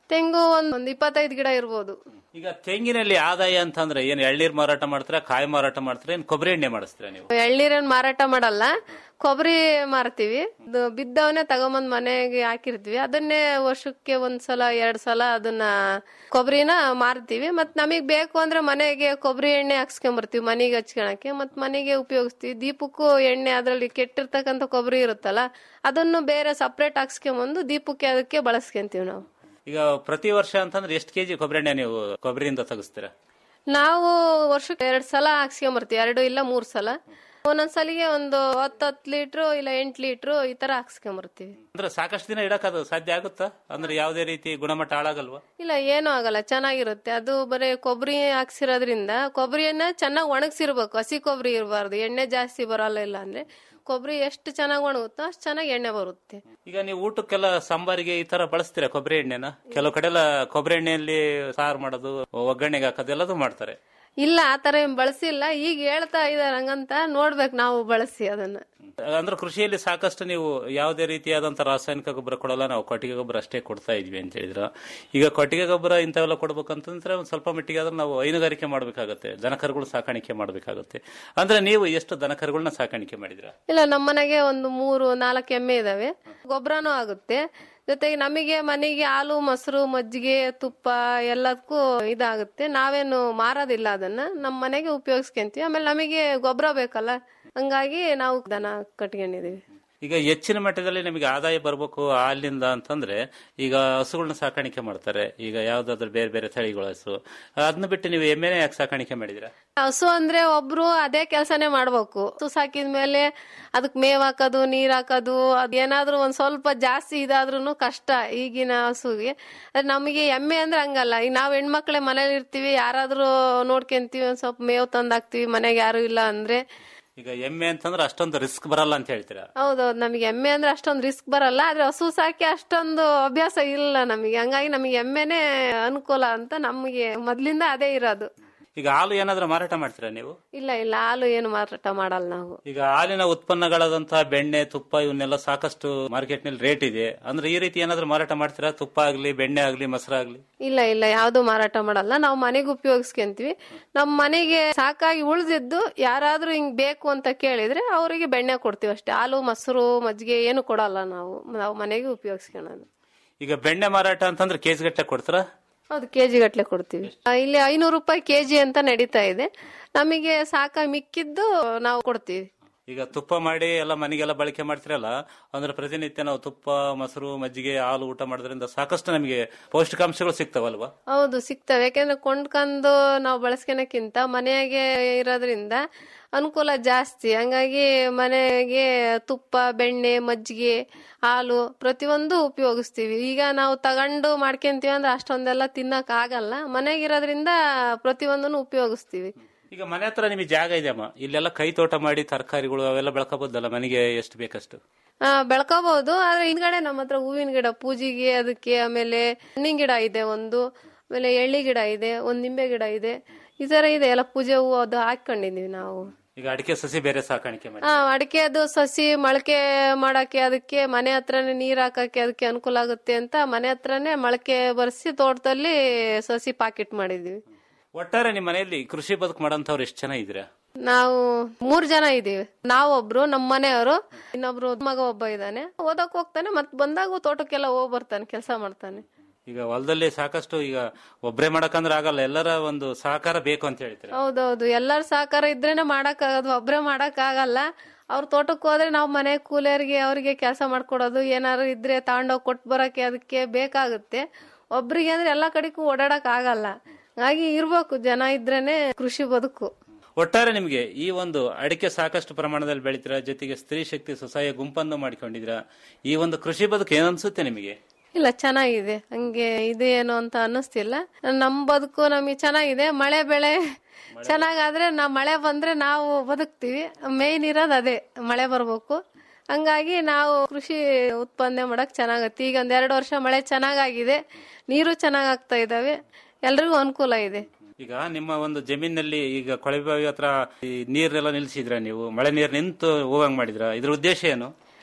ತೆಂಗು ಒಂದ್ ಒಂದ್ ಇಪ್ಪತ್ತೈದು ಗಿಡ ಇರ್ಬೋದು ಈಗ ತೆಂಗಿನಲ್ಲಿ ಆದಾಯ ಅಂತಂದ್ರೆ ಏನ್ ಎಳ್ನೀರ್ ಮಾರಾಟ ಮಾಡ್ತೀರಾ ಕಾಯಿ ಮಾರಾಟ ಮಾಡ್ತೀರಾ ಏನ್ ಕೊಬ್ಬರಿ ಎಣ್ಣೆ ಮಾಡಿಸ್ತೀರಾ ನೀವು ಎಳ್ನೀರನ್ ಮಾರಾಟ ಮಾಡಲ್ಲ ಕೊಬ್ಬರಿ ಮಾರ್ತೀವಿ ಅದು ಬಿದ್ದವನ್ನೇ ತಗೊಂಬಂದ್ ಮನೆಗೆ ಹಾಕಿರ್ತೀವಿ ಅದನ್ನೇ ವರ್ಷಕ್ಕೆ ಒಂದ್ಸಲ ಎರಡ್ ಸಲ ಅದನ್ನ ಕೊಬ್ಬರಿನ ಮಾರ್ತೀವಿ ಮತ್ ನಮಗ್ ಬೇಕು ಅಂದ್ರೆ ಮನೆಗೆ ಕೊಬ್ಬರಿ ಎಣ್ಣೆ ಹಾಕ್ಸ್ಕೊಂಬರ್ತೀವಿ ಮನೆಗೆ ಹಚ್ಕೊಳಕ್ಕೆ ಮತ್ ಮನೆಗೆ ಉಪಯೋಗಿಸ್ತೀವಿ ದೀಪಕ್ಕೂ ಎಣ್ಣೆ ಅದ್ರಲ್ಲಿ ಕೆಟ್ಟಿರ್ತಕ್ಕಂಥ ಕೊಬ್ಬರಿ ಇರುತ್ತಲ್ಲ ಅದನ್ನು ಬೇರೆ ಸಪ್ರೇಟ್ ಹಾಕ್ಸ್ಕೊಂಬಂದು ದೀಪಕ್ಕೆ ಅದಕ್ಕೆ ಬಳಸ್ಕೊಂತೀವಿ ನಾವು ಈಗ ಪ್ರತಿ ವರ್ಷ ಅಂತಂದ್ರೆ ಎಷ್ಟು ಕೆಜಿ ಕೊಬ್ಬರಿ ಎಣ್ಣೆ ನೀವು ಕೊಬ್ಬರಿಯಿಂದ ತೆಗಿಸ್ತೀರಾ ನಾವು ವರ್ಷಕ್ಕೆ ಎರಡ್ ಸಲ ಹಾಕ್ಸ್ಕೊಂಬರ್ತೀವಿ ಎರಡು ಇಲ್ಲ ಮೂರ್ ಸಲ ಒಂದೊಂದ್ಸಲಿಗೆ ಒಂದು ಹತ್ತತ್ತು ಲೀಟ್ರು ಇಲ್ಲ ಎಂಟ್ ಲೀಟ್ರು ಈ ತರ ಹಾಕ್ಸ್ಕೊಂಬರ್ತೀವಿ ಅಂದ್ರೆ ಸಾಕಷ್ಟು ದಿನ ಇಡಕ್ ಅದು ಸಾಧ್ಯ ಆಗುತ್ತಾ ಅಂದ್ರೆ ಯಾವುದೇ ರೀತಿ ಗುಣಮಟ್ಟ ಹಾಳಾಗಲ್ವಾ ಇಲ್ಲ ಏನೂ ಆಗಲ್ಲ ಚೆನ್ನಾಗಿರುತ್ತೆ ಅದು ಬರೀ ಕೊಬ್ಬರಿ ಹಾಕ್ಸಿರೋದ್ರಿಂದ ಕೊಬ್ಬರಿಯನ್ನ ಚೆನ್ನಾಗಿ ಒಣಗಿಸಿರ್ಬೇಕು ಹಸಿ ಕೊಬ್ಬರಿ ಇರಬಾರ್ದು ಎಣ್ಣೆ ಜಾಸ್ತಿ ಬರಲ್ಲ ಇಲ್ಲ ಅಂದ್ರೆ ಕೊಬ್ಬರಿ ಎಷ್ಟು ಚೆನ್ನಾಗಿ ಒಣಗುತ್ತೋ ಅಷ್ಟು ಚೆನ್ನಾಗಿ ಎಣ್ಣೆ ಬರುತ್ತೆ ಈಗ ನೀವು ಊಟಕ್ಕೆಲ್ಲ ಸಾಂಬಾರಿಗೆ ಈ ತರ ಬಳಸ್ತೀರಾ ಕೊಬ್ಬರಿ ಎಣ್ಣೆನ ಕೆಲವು ಕಡೆ ಎಲ್ಲ ಕೊಬ್ಬರಿ ಎಣ್ಣೆಯಲ್ಲಿ ಸಾರು ಮಾಡೋದು ಒಗ್ಗರಣೆಗೆ ಹಾಕೋದು ಎಲ್ಲದೂ ಮಾಡ್ತಾರೆ ಇಲ್ಲ ಆತರ ಏನ್ ಬಳಸಿಲ್ಲ ಈಗ ಹೇಳ್ತಾ ಇದಾರೆ ಹಂಗಂತ ನೋಡ್ಬೇಕು ನಾವು ಬಳಸಿ ಅದನ್ನ ಅಂದ್ರೆ ಕೃಷಿಯಲ್ಲಿ ಸಾಕಷ್ಟು ನೀವು ಯಾವುದೇ ರೀತಿಯಾದಂತ ರಾಸಾಯನಿಕ ಗೊಬ್ಬರ ಕೊಡಲ್ಲ ನಾವು ಕೊಟ್ಟಿಗೆ ಗೊಬ್ಬರ ಅಷ್ಟೇ ಕೊಡ್ತಾ ಇದ್ವಿ ಅಂತ ಹೇಳಿದ್ರ ಈಗ ಕೊಟ್ಟಿಗೆ ಗೊಬ್ಬರ ಇಂಥವೆಲ್ಲ ಕೊಡ್ಬೇಕಂತಂದ್ರೆ ಒಂದು ಸ್ವಲ್ಪ ಮಟ್ಟಿಗೆ ಆದ್ರೆ ನಾವು ಹೈನುಗಾರಿಕೆ ಮಾಡ್ಬೇಕಾಗತ್ತೆ ದನಕರುಗಳು ಸಾಕಾಣಿಕೆ ಮಾಡ್ಬೇಕಾಗತ್ತೆ ಅಂದ್ರೆ ನೀವು ಎಷ್ಟು ದನಕರುಗಳನ್ನ ಸಾಕಾಣಿಕೆ ಮಾಡಿದ್ರ ಇಲ್ಲ ನಮ್ಮನೆಗೆ ಒಂದು ಮೂರು ನಾಲ್ಕು ಎಮ್ಮೆ ಇದಾವೆ ಗೊಬ್ಬರನೂ ಆಗುತ್ತೆ ಜೊತೆಗೆ ನಮಗೆ ಮನೆಗೆ ಹಾಲು ಮೊಸರು ಮಜ್ಜಿಗೆ ತುಪ್ಪ ಎಲ್ಲದಕ್ಕೂ ಇದಾಗುತ್ತೆ ನಾವೇನು ಮಾರೋದಿಲ್ಲ ಅದನ್ನ ನಮ್ಮ ಮನೆಗೆ ಉಪಯೋಗಿಸ್ಕೊಂತೀವಿ ಆಮೇಲೆ ನಮಗೆ ಗೊಬ್ಬರ ಬೇಕಲ್ಲ ಹಂಗಾಗಿ ನಾವು ದನ ಕಟ್ಕೊಂಡಿದೀವಿ ಈಗ ಹೆಚ್ಚಿನ ಮಟ್ಟದಲ್ಲಿ ನಿಮಗೆ ಆದಾಯ ಬರಬೇಕು ಹಾಲಿನಿಂದ ಅಂತಂದ್ರೆ ಈಗ ಹಸುಗಳನ್ನ ಸಾಕಾಣಿಕೆ ಮಾಡ್ತಾರೆ ಈಗ ಯಾವ್ದಾದ್ರು ಬೇರೆ ಬೇರೆ ತಳಿಗಳ ಹಸು ಅದನ್ನ ಬಿಟ್ಟು ನೀವು ಎಮ್ಮೆನೆ ಯಾಕೆ ಸಾಕಾಣಿಕೆ ಮಾಡಿದಿರಾ ಹಸು ಅಂದ್ರೆ ಒಬ್ರು ಅದೇ ಕೆಲ್ಸನೇ ಮಾಡ್ಬೇಕು ಹಸು ಸಾಕಿದ್ಮೇಲೆ ಅದಕ್ ಮೇವ್ ಹಾಕೋದು ನೀರ್ ಹಾಕೋದು ಅದೇನಾದ್ರೂ ಒಂದ್ ಸ್ವಲ್ಪ ಜಾಸ್ತಿ ಇದಾದ್ರೂ ಕಷ್ಟ ಈಗಿನ ಹಸುಗೆ ಅದ್ ನಮಗೆ ಎಮ್ಮೆ ಅಂದ್ರೆ ಹಂಗಲ್ಲ ಈಗ ನಾವ್ ಹೆಣ್ಮಕ್ಳೆ ಮನೇಲಿ ಇರ್ತೀವಿ ಯಾರಾದ್ರೂ ನೋಡ್ಕೊಂತೀವಿ ಒಂದ್ ಸ್ವಲ್ಪ ಮೇವ್ ತಂದ್ ಹಾಕ್ತಿವಿ ಮನೆಗೆ ಯಾರು ಇಲ್ಲ ಅಂದ್ರೆ ಈಗ ಎಮ್ಮೆ ಅಂತಂದ್ರೆ ಅಷ್ಟೊಂದು ರಿಸ್ಕ್ ಬರಲ್ಲ ಅಂತ ಹೇಳ್ತೀರಾ ಹೌದೌದು ನಮಗೆ ಎಮ್ಮೆ ಅಂದ್ರೆ ಅಷ್ಟೊಂದು ರಿಸ್ಕ್ ಬರಲ್ಲ ಆದ್ರೆ ಹಸು ಸಾಕಿ ಅಷ್ಟೊಂದು ಅಭ್ಯಾಸ ಇಲ್ಲ ನಮಗೆ ಹಂಗಾಗಿ ನಮಗೆ ಎಮ್ಮೆನೆ ಅನುಕೂಲ ಅಂತ ನಮಗೆ ಮೊದ್ಲಿಂದ ಅದೇ ಇರೋದು ಈಗ ಹಾಲು ಏನಾದ್ರೂ ಮಾರಾಟ ಮಾಡ್ತೀರಾ ನೀವು ಇಲ್ಲ ಇಲ್ಲ ಹಾಲು ಏನು ಮಾರಾಟ ಮಾಡಲ್ಲ ನಾವು ಈಗ ಹಾಲಿನ ಉತ್ಪನ್ನಗಳಾದಂತಹ ಬೆಣ್ಣೆ ತುಪ್ಪ ಇವನ್ನೆಲ್ಲ ಸಾಕಷ್ಟು ಮಾರ್ಕೆಟ್ ನಲ್ಲಿ ರೇಟ್ ಇದೆ ಅಂದ್ರೆ ಈ ರೀತಿ ಏನಾದ್ರೂ ಮಾರಾಟ ಮಾಡ್ತೀರಾ ತುಪ್ಪ ಆಗ್ಲಿ ಬೆಣ್ಣೆ ಆಗ್ಲಿ ಮೊಸರಾಗ್ಲಿ ಇಲ್ಲ ಇಲ್ಲ ಯಾವ್ದು ಮಾರಾಟ ಮಾಡಲ್ಲ ನಾವು ಮನೆಗೆ ಉಪಯೋಗಿಸ್ಕೊಂತೀವಿ ನಮ್ಮ ಮನೆಗೆ ಸಾಕಾಗಿ ಉಳಿದಿದ್ದು ಯಾರಾದ್ರೂ ಹಿಂಗ್ ಬೇಕು ಅಂತ ಕೇಳಿದ್ರೆ ಅವರಿಗೆ ಬೆಣ್ಣೆ ಕೊಡ್ತೀವಿ ಅಷ್ಟೇ ಹಾಲು ಮೊಸರು ಮಜ್ಜಿಗೆ ಏನು ಕೊಡಲ್ಲ ನಾವು ನಾವು ಮನೆಗೆ ಉಪಯೋಗಿಸ್ಕೊಳ್ಳೋದು ಈಗ ಬೆಣ್ಣೆ ಮಾರಾಟ ಅಂತಂದ್ರೆ ಕೇಜ್ ಗಟ್ಟಲೆ ಕೊಡ್ತಾರ ಹೌದು ಕೆಜಿ ಗಟ್ಲೆ ಕೊಡ್ತೀವಿ ಆ, ಇಲ್ಲಿ ಐನೂರು ರೂಪಾಯಿ ಕೆಜಿ ಅಂತ ನಡೀತಾ ಇದೆ ನಮಗೆ ಸಾಕಾಗಿ ಮಿಕ್ಕಿದ್ದು ನಾವು ಕೊಡ್ತೀವಿ ಈಗ ತುಪ್ಪ ಮಾಡಿ ಎಲ್ಲ ಮನೆಗೆಲ್ಲ ಬಳಕೆ ಮಾಡ್ತಿರಲ್ಲ ಅಂದ್ರೆ ಪ್ರತಿನಿತ್ಯ ನಾವು ತುಪ್ಪ ಮೊಸರು ಮಜ್ಜಿಗೆ ಹಾಲು ಊಟ ಮಾಡೋದ್ರಿಂದ ಸಾಕಷ್ಟು ನಮಗೆ ಪೌಷ್ಟಿಕಾಂಶಗಳು ಸಿಗ್ತಾವಲ್ವಾ ಹೌದು ಸಿಗ್ತವೆ ಯಾಕೆಂದ್ರೆ ಕೊಂಡ್ಕೊಂಡು ನಾವು ಬಳಸ್ಕೊಳಕ್ಕಿಂತ ಮನೆಯಾಗೆ ಇರೋದ್ರಿಂದ ಅನುಕೂಲ ಜಾಸ್ತಿ ಹಂಗಾಗಿ ಮನೆಗೆ ತುಪ್ಪ ಬೆಣ್ಣೆ ಮಜ್ಜಿಗೆ ಹಾಲು ಪ್ರತಿಯೊಂದು ಉಪಯೋಗಿಸ್ತೀವಿ ಈಗ ನಾವು ತಗೊಂಡು ಮಾಡ್ಕೊಂತೀವಿ ಅಂದ್ರೆ ಅಷ್ಟೊಂದೆಲ್ಲ ತಿನ್ನಕ್ ಆಗಲ್ಲ ಮನೆಗಿರೋದ್ರಿಂದ ಪ್ರತಿಯೊಂದನ್ನು ಉಪಯೋಗಿಸ್ತೀವಿ ಈಗ ಮನೆ ಹತ್ರ ನಿಮಗೆ ಜಾಗ ಇದೆಯಮ್ಮ ಇಲ್ಲೆಲ್ಲ ಕೈ ತೋಟ ಮಾಡಿ ತರಕಾರಿಗಳು ಅವೆಲ್ಲ ಬೆಳ್ಕೋಬಹುದಲ್ಲ ಮನೆಗೆ ಎಷ್ಟು ಬೇಕಷ್ಟು ಆ ಬೆಳ್ಕೋಬಹುದು ಆದ್ರೆ ಹಿಂದ್ಗಡೆ ನಮ್ಮ ಹತ್ರ ಹೂವಿನ ಗಿಡ ಪೂಜೆಗೆ ಅದಕ್ಕೆ ಆಮೇಲೆ ಹಣ್ಣಿನ ಗಿಡ ಇದೆ ಒಂದು ಆಮೇಲೆ ಎಳ್ಳಿ ಗಿಡ ಇದೆ ಒಂದ್ ನಿಂಬೆ ಗಿಡ ಇದೆ ಈ ತರ ಇದೆ ಎಲ್ಲ ಪೂಜೆ ಹೂವು ಅದು ಹಾಕೊಂಡಿದೀವಿ ನಾವು ಈಗ ಅಡಿಕೆ ಸಸಿ ಬೇರೆ ಸಾಕಾಣಿಕೆ ಮಾಡಿ ಆ ಅಡಿಕೆ ಅದು ಸಸಿ ಮೊಳಕೆ ಮಾಡಕ್ಕೆ ಅದಕ್ಕೆ ಮನೆ ಹತ್ರನೇ ನೀರ್ ಹಾಕಕ್ಕೆ ಅದಕ್ಕೆ ಅನುಕೂಲ ಆಗುತ್ತೆ ಅಂತ ಮನೆ ಹತ್ರನೇ ಮೊಳಕೆ ಬರ್ಸಿ ತೋಟದಲ್ಲಿ ಸಸಿ ಪಾಕೆಟ್ ಮಾಡಿದೀವಿ ಒಟ್ಟಾರೆ ನಿಮ್ಮ ಮನೆಯಲ್ಲಿ ಕೃಷಿ ಬದುಕು ಮಾಡೋಂಥವ್ರು ಎಷ್ಟು ಜನ ಇದ್ದೀರಾ ನಾವು ಮೂರ್ ಜನ ಇದೀವಿ ನಾವೊಬ್ರು ನಮ್ಮ ಮನೆಯವರು ಇನ್ನೊಬ್ರು ಮಗ ಒಬ್ಬ ಇದ್ದಾನೆ ಓದಕ್ ಹೋಗ್ತಾನೆ ಮತ್ ಬಂದಾಗ ತೋಟಕ್ಕೆಲ್ಲ ಹೋಗ್ ಬರ್ತಾನೆ ಕೆಲಸ ಮಾಡ್ತಾನೆ ಈಗ ಹೊಲದಲ್ಲಿ ಸಾಕಷ್ಟು ಈಗ ಒಬ್ರೇ ಮಾಡಕಂದ್ರೆ ಆಗಲ್ಲ ಎಲ್ಲರ ಒಂದು ಸಹಕಾರ ಬೇಕು ಅಂತ ಹೇಳ್ತೀರಾ ಹೌದೌದು ಎಲ್ಲರ ಸಹಕಾರ ಇದ್ರೇನೆ ಮಾಡಕ್ ಆಗೋದು ಒಬ್ರೇ ಮಾಡಕ್ ಆಗಲ್ಲ ಅವ್ರ ತೋಟಕ್ಕೆ ಹೋದ್ರೆ ನಾವು ಮನೆ ಕೂಲಿಯರಿಗೆ ಅವ್ರಿಗೆ ಕೆಲಸ ಮಾಡ್ಕೊಡೋದು ಏನಾದ್ರು ಇದ್ರೆ ತಗೊಂಡೋಗಿ ಕೊಟ್ಟು ಬರಕ್ಕೆ ಅದಕ್ಕೆ ಬೇಕಾಗುತ್ತೆ ಒಬ್ರಿಗೆ ಅಂದ್ರೆ ಎಲ್ಲಾ ಕಡೆಗೂ ಓಡಾಡಕ್ ಆಗಲ್ಲ ಹಾಗಾಗಿ ಇರ್ಬೇಕು ಜನ ಇದ್ರೇನೆ ಕೃಷಿ ಬದುಕು ಒಟ್ಟಾರೆ ನಿಮಗೆ ಈ ಒಂದು ಅಡಿಕೆ ಸಾಕಷ್ಟು ಪ್ರಮಾಣದಲ್ಲಿ ಬೆಳಿತೀರಾ ಜೊತೆಗೆ ಸ್ತ್ರೀ ಶಕ್ತಿ ಸ್ವಸಹಾಯ ಗುಂಪನ್ನು ಮಾಡಿಕೊಂಡಿದ್ದೀರಾ ಈ ಒಂದು ಕೃಷಿ ಬದುಕು ಏನನ್ಸುತ್ತೆ ನಿಮಗೆ ಇಲ್ಲ ಚೆನ್ನಾಗಿದೆ ಹಂಗೆ ಇದು ಏನು ಅಂತ ಅನ್ನಿಸ್ತಿಲ್ಲ ನಮ್ ಬದುಕು ನಮಗೆ ಚೆನ್ನಾಗಿದೆ ಮಳೆ ಬೆಳೆ ಚೆನ್ನಾಗಾದ್ರೆ ನಾವ್ ಮಳೆ ಬಂದ್ರೆ ನಾವು ಬದುಕ್ತಿವಿ ಮೇನ್ ಇರೋದು ಅದೇ ಮಳೆ ಬರ್ಬೇಕು ಹಂಗಾಗಿ ನಾವು ಕೃಷಿ ಉತ್ಪಾದನೆ ಮಾಡಕ್ ಚೆನ್ನಾಗತ್ತೆ ಈಗ ಒಂದ್ ಎರಡು ವರ್ಷ ಮಳೆ ಚೆನ್ನಾಗಾಗಿದೆ ನೀರು ಚೆನ್ನಾಗ್ ಆಗ್ತಾ ಇದಾವೆ ಎಲ್ರಿಗೂ ಅನುಕೂಲ ಇದೆ ಈಗ ನಿಮ್ಮ ಒಂದು ಜಮೀನಲ್ಲಿ ಈಗ ಕೊಳವೆ ಬಾವಿ ಹತ್ರ ಈ ನೀರೆಲ್ಲ ನಿಲ್ಸಿದ್ರ ನೀವು ಮಳೆ ನೀರು ನಿಂತು ಹೋಗಂಗ್ ಮಾಡಿದ್ರ ಇದ್ರ ಉದ್ದೇಶ ಏನು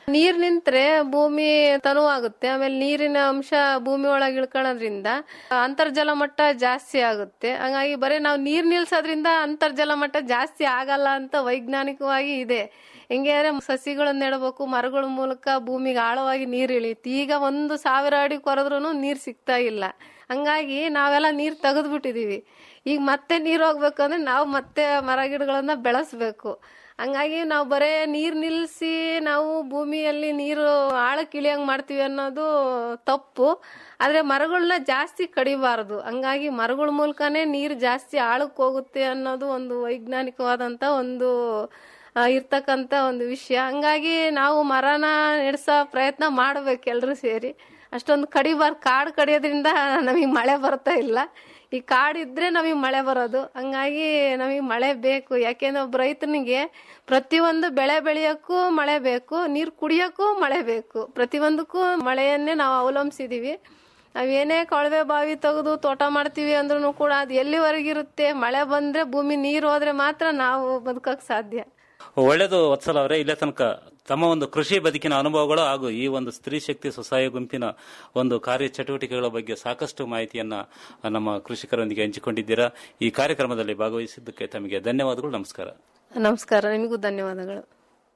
ನೀರ್ ನಿಂತ್ರೆ ಭೂಮಿ ತನುವಾಗುತ್ತೆ ಆಮೇಲೆ ನೀರಿನ ಅಂಶ ಭೂಮಿ ಒಳಗೆ ಇಳ್ಕೊಳ್ಳೋದ್ರಿಂದ ಅಂತರ್ಜಲ ಮಟ್ಟ ಜಾಸ್ತಿ ಆಗುತ್ತೆ ಹಂಗಾಗಿ ಬರೀ ನಾವು ನೀರ್ ನಿಲ್ಸೋದ್ರಿಂದ ಅಂತರ್ಜಲ ಮಟ್ಟ ಜಾಸ್ತಿ ಆಗಲ್ಲ ಅಂತ ವೈಜ್ಞಾನಿಕವಾಗಿ ಇದೆ ಹೆಂಗೆ ಅಂದ್ರೆ ಸಸಿಗಳನ್ನ ನೆಡಬೇಕು ಮರಗಳ ಮೂಲಕ ಭೂಮಿಗೆ ಆಳವಾಗಿ ನೀರು ಇಳಿಯುತ್ತೆ ಈಗ ಒಂದು ಸಾವಿರ ಅಡಿ ಕೊರೆದ್ರೂ ನೀರ್ ಸಿಗ್ತಾ ಇಲ್ಲ ಹಂಗಾಗಿ ನಾವೆಲ್ಲ ನೀರ್ ತೆಗೆದ್ಬಿಟ್ಟಿದೀವಿ ಈಗ ಮತ್ತೆ ನೀರ್ ಹೋಗ್ಬೇಕಂದ್ರೆ ನಾವು ಮತ್ತೆ ಮರ ಗಿಡಗಳನ್ನ ಬೆಳೆಸ್ಬೇಕು ಹಂಗಾಗಿ ನಾವು ಬರೇ ನೀರ್ ನಿಲ್ಲಿಸಿ ನಾವು ಭೂಮಿಯಲ್ಲಿ ನೀರು ಆಳಕ್ಕೆ ಇಳಿಯಂಗ್ ಮಾಡ್ತೀವಿ ಅನ್ನೋದು ತಪ್ಪು ಆದ್ರೆ ಮರಗಳನ್ನ ಜಾಸ್ತಿ ಕಡಿಬಾರದು ಹಂಗಾಗಿ ಮರಗಳ ಮೂಲಕನೇ ನೀರು ಜಾಸ್ತಿ ಆಳಕ್ಕೆ ಹೋಗುತ್ತೆ ಅನ್ನೋದು ಒಂದು ವೈಜ್ಞಾನಿಕವಾದಂತ ಒಂದು ಆ, ಇರ್ತಕ್ಕಂತ ಒಂದು ವಿಷಯ ಹಂಗಾಗಿ ನಾವು ಮರನ ನೆಡ್ಸೋ ಪ್ರಯತ್ನ ಮಾಡ್ಬೇಕು ಎಲ್ರು ಸೇರಿ ಅಷ್ಟೊಂದು ಕಡಿಬಾರ್ದು ಕಾಡು ಕಡಿಯೋದ್ರಿಂದ ನಮಗೆ ಮಳೆ ಬರ್ತಾ ಇಲ್ಲ ಈ ಕಾಡಿದ್ರೆ ನಮಗೆ ಮಳೆ ಬರೋದು ಹಂಗಾಗಿ ನಮಗೆ ಮಳೆ ಬೇಕು ಯಾಕೆಂದ್ರೆ ಒಬ್ಬ ರೈತನಿಗೆ ಪ್ರತಿಯೊಂದು ಬೆಳೆ ಬೆಳೆಯೋಕ್ಕೂ ಮಳೆ ಬೇಕು ನೀರು ಕುಡಿಯೋಕ್ಕೂ ಮಳೆ ಬೇಕು ಪ್ರತಿಯೊಂದಕ್ಕೂ ಮಳೆಯನ್ನೇ ನಾವು ಅವಲಂಬಿಸಿದೀವಿ ನಾವೇನೇ ಕೊಳವೆ ಬಾವಿ ತೆಗೆದು ತೋಟ ಮಾಡ್ತೀವಿ ಅಂದ್ರೂ ಕೂಡ ಅದು ಎಲ್ಲಿವರೆಗಿರುತ್ತೆ ಮಳೆ ಬಂದ್ರೆ ಭೂಮಿ ನೀರು ಹೋದ್ರೆ ಮಾತ್ರ ನಾವು ಬದುಕಕ್ ಸಾಧ್ಯ ಒಳ್ಳೆಯದು ವತ್ಸಲ ಅವರೇ ಇಲ್ಲೇ ತನಕ ತಮ್ಮ ಒಂದು ಕೃಷಿ ಬದುಕಿನ ಅನುಭವಗಳು ಹಾಗೂ ಈ ಒಂದು ಸ್ತ್ರೀ ಶಕ್ತಿ ಸ್ವಸಹಾಯ ಗುಂಪಿನ ಒಂದು ಕಾರ್ಯ ಚಟುವಟಿಕೆಗಳ ಬಗ್ಗೆ ಸಾಕಷ್ಟು ಮಾಹಿತಿಯನ್ನ ನಮ್ಮ ಕೃಷಿಕರೊಂದಿಗೆ ಹಂಚಿಕೊಂಡಿದ್ದೀರಾ ಈ ಕಾರ್ಯಕ್ರಮದಲ್ಲಿ ಭಾಗವಹಿಸಿದ್ದಕ್ಕೆ ತಮಗೆ ಧನ್ಯವಾದಗಳು ನಮಸ್ಕಾರ ನಮಸ್ಕಾರ ನಿಮಗೂ ಧನ್ಯವಾದಗಳು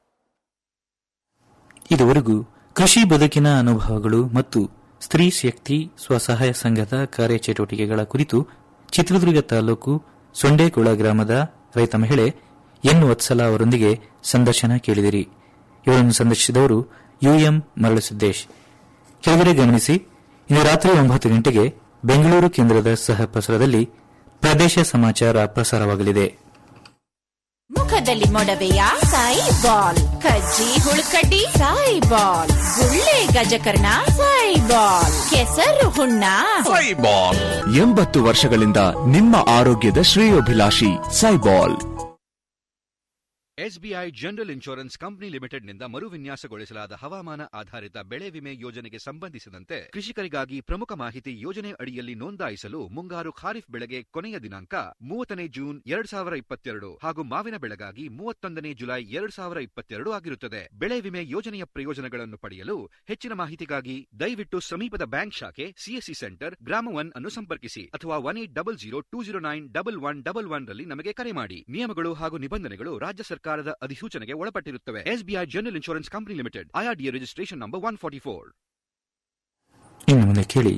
ಇದುವರೆಗೂ ಕೃಷಿ ಬದುಕಿನ ಅನುಭವಗಳು ಮತ್ತು ಸ್ತ್ರೀ ಶಕ್ತಿ ಸ್ವಸಹಾಯ ಸಂಘದ ಕಾರ್ಯಚಟುವಟಿಕೆಗಳ ಕುರಿತು ಚಿತ್ರದುರ್ಗ ತಾಲೂಕು ಸೊಂಡೇಕೊಳ ಗ್ರಾಮದ ರೈತ ಮಹಿಳೆ ಎನ್ ವತ್ಸಲ ಅವರೊಂದಿಗೆ ಸಂದರ್ಶನ ಕೇಳಿದಿರಿ ಇವರನ್ನು ಸಂದರ್ಶಿಸಿದವರು ಯುಎಂ ಮರಳಸಿದ್ದೇಶ್ ಕೆಳಗಡೆ ಗಮನಿಸಿ ಇಂದು ರಾತ್ರಿ ಒಂಬತ್ತು ಗಂಟೆಗೆ ಬೆಂಗಳೂರು ಕೇಂದ್ರದ ಸಹ ಪ್ರಸಾರದಲ್ಲಿ ಪ್ರದೇಶ ಸಮಾಚಾರ ಪ್ರಸಾರವಾಗಲಿದೆ ಮುಖದಲ್ಲಿ ಮೊಡವೆಯ ಸಾಯಿ ಬಾಲ್ ಕಜ್ಜಿ ಹುಳುಕಡ್ಡಿ ಸಾಯಿ ಬಾಲ್ ಗುಳ್ಳೆ ಗಜಕರ್ಣ ಸಾಯಿ ಬಾಲ್ ಕೆಸರು ಹುಣ್ಣ ಸೈಬಾಲ್ ಎಂಬತ್ತು ವರ್ಷಗಳಿಂದ ನಿಮ್ಮ ಆರೋಗ್ಯದ ಶ್ರೇಯೋಭಿಲಾಷಿ Saibol SBI general insurance company ಲಿಮಿಟೆಡ್ನಿಂದ ಮರುವಿನ್ಯಾಸಗೊಳಿಸಲಾದ ಹವಾಮಾನ ಆಧಾರಿತ ಬೆಳೆ ವಿಮೆ ಯೋಜನೆಗೆ ಸಂಬಂಧಿಸಿದಂತೆ ಕೃಷಿಕರಿಗಾಗಿ ಪ್ರಮುಖ ಮಾಹಿತಿ ಯೋಜನೆ ಅಡಿಯಲ್ಲಿ ನೋಂದಾಯಿಸಲು ಮುಂಗಾರು ಖಾರಿಫ್ ಬೆಳೆಗೆ ಕೊನೆಯ ದಿನಾಂಕ ಮೂವತ್ತನೇ ಜೂನ್ ಎರಡ್ ಸಾವಿರ ಇಪ್ಪತ್ತೆರಡು ಹಾಗೂ ಮಾವಿನ ಬೆಳೆಗಾಗಿ ಮೂವತ್ತೊಂದನೇ ಜುಲೈ ಎರಡ್ ಸಾವಿರ ಇಪ್ಪತ್ತೆರಡು ಆಗಿರುತ್ತದೆ ಬೆಳೆ ವಿಮೆ ಯೋಜನೆಯ ಪ್ರಯೋಜನಗಳನ್ನು ಪಡೆಯಲು ಹೆಚ್ಚಿನ ಮಾಹಿತಿಗಾಗಿ ದಯವಿಟ್ಟು ಸಮೀಪದ ಬ್ಯಾಂಕ್ ಶಾಖೆ ಸಿಎಸ್ಸಿ ಸೆಂಟರ್ ಗ್ರಾಮ ಒನ್ ಅನ್ನು ಸಂಪರ್ಕಿಸಿ ಅಥವಾ one eight double zero two zero nine double one double one ರಲ್ಲಿ ನಮಗೆ ಕರೆ ಮಾಡಿ ನಿಯಮಗಳು ಹಾಗೂ ನಿಬಂಧನೆಗಳು ರಾಜ್ಯ ಸರ್ಕಾರದ ಅಧಿಸೂಚನೆಗೆ ಒಳಪಟ್ಟಿರುತ್ತವೆ SBI general insurance company limited IRDA registration number one forty four ಇನ್ನು ಮುಂದೆ ಕೇಳಿ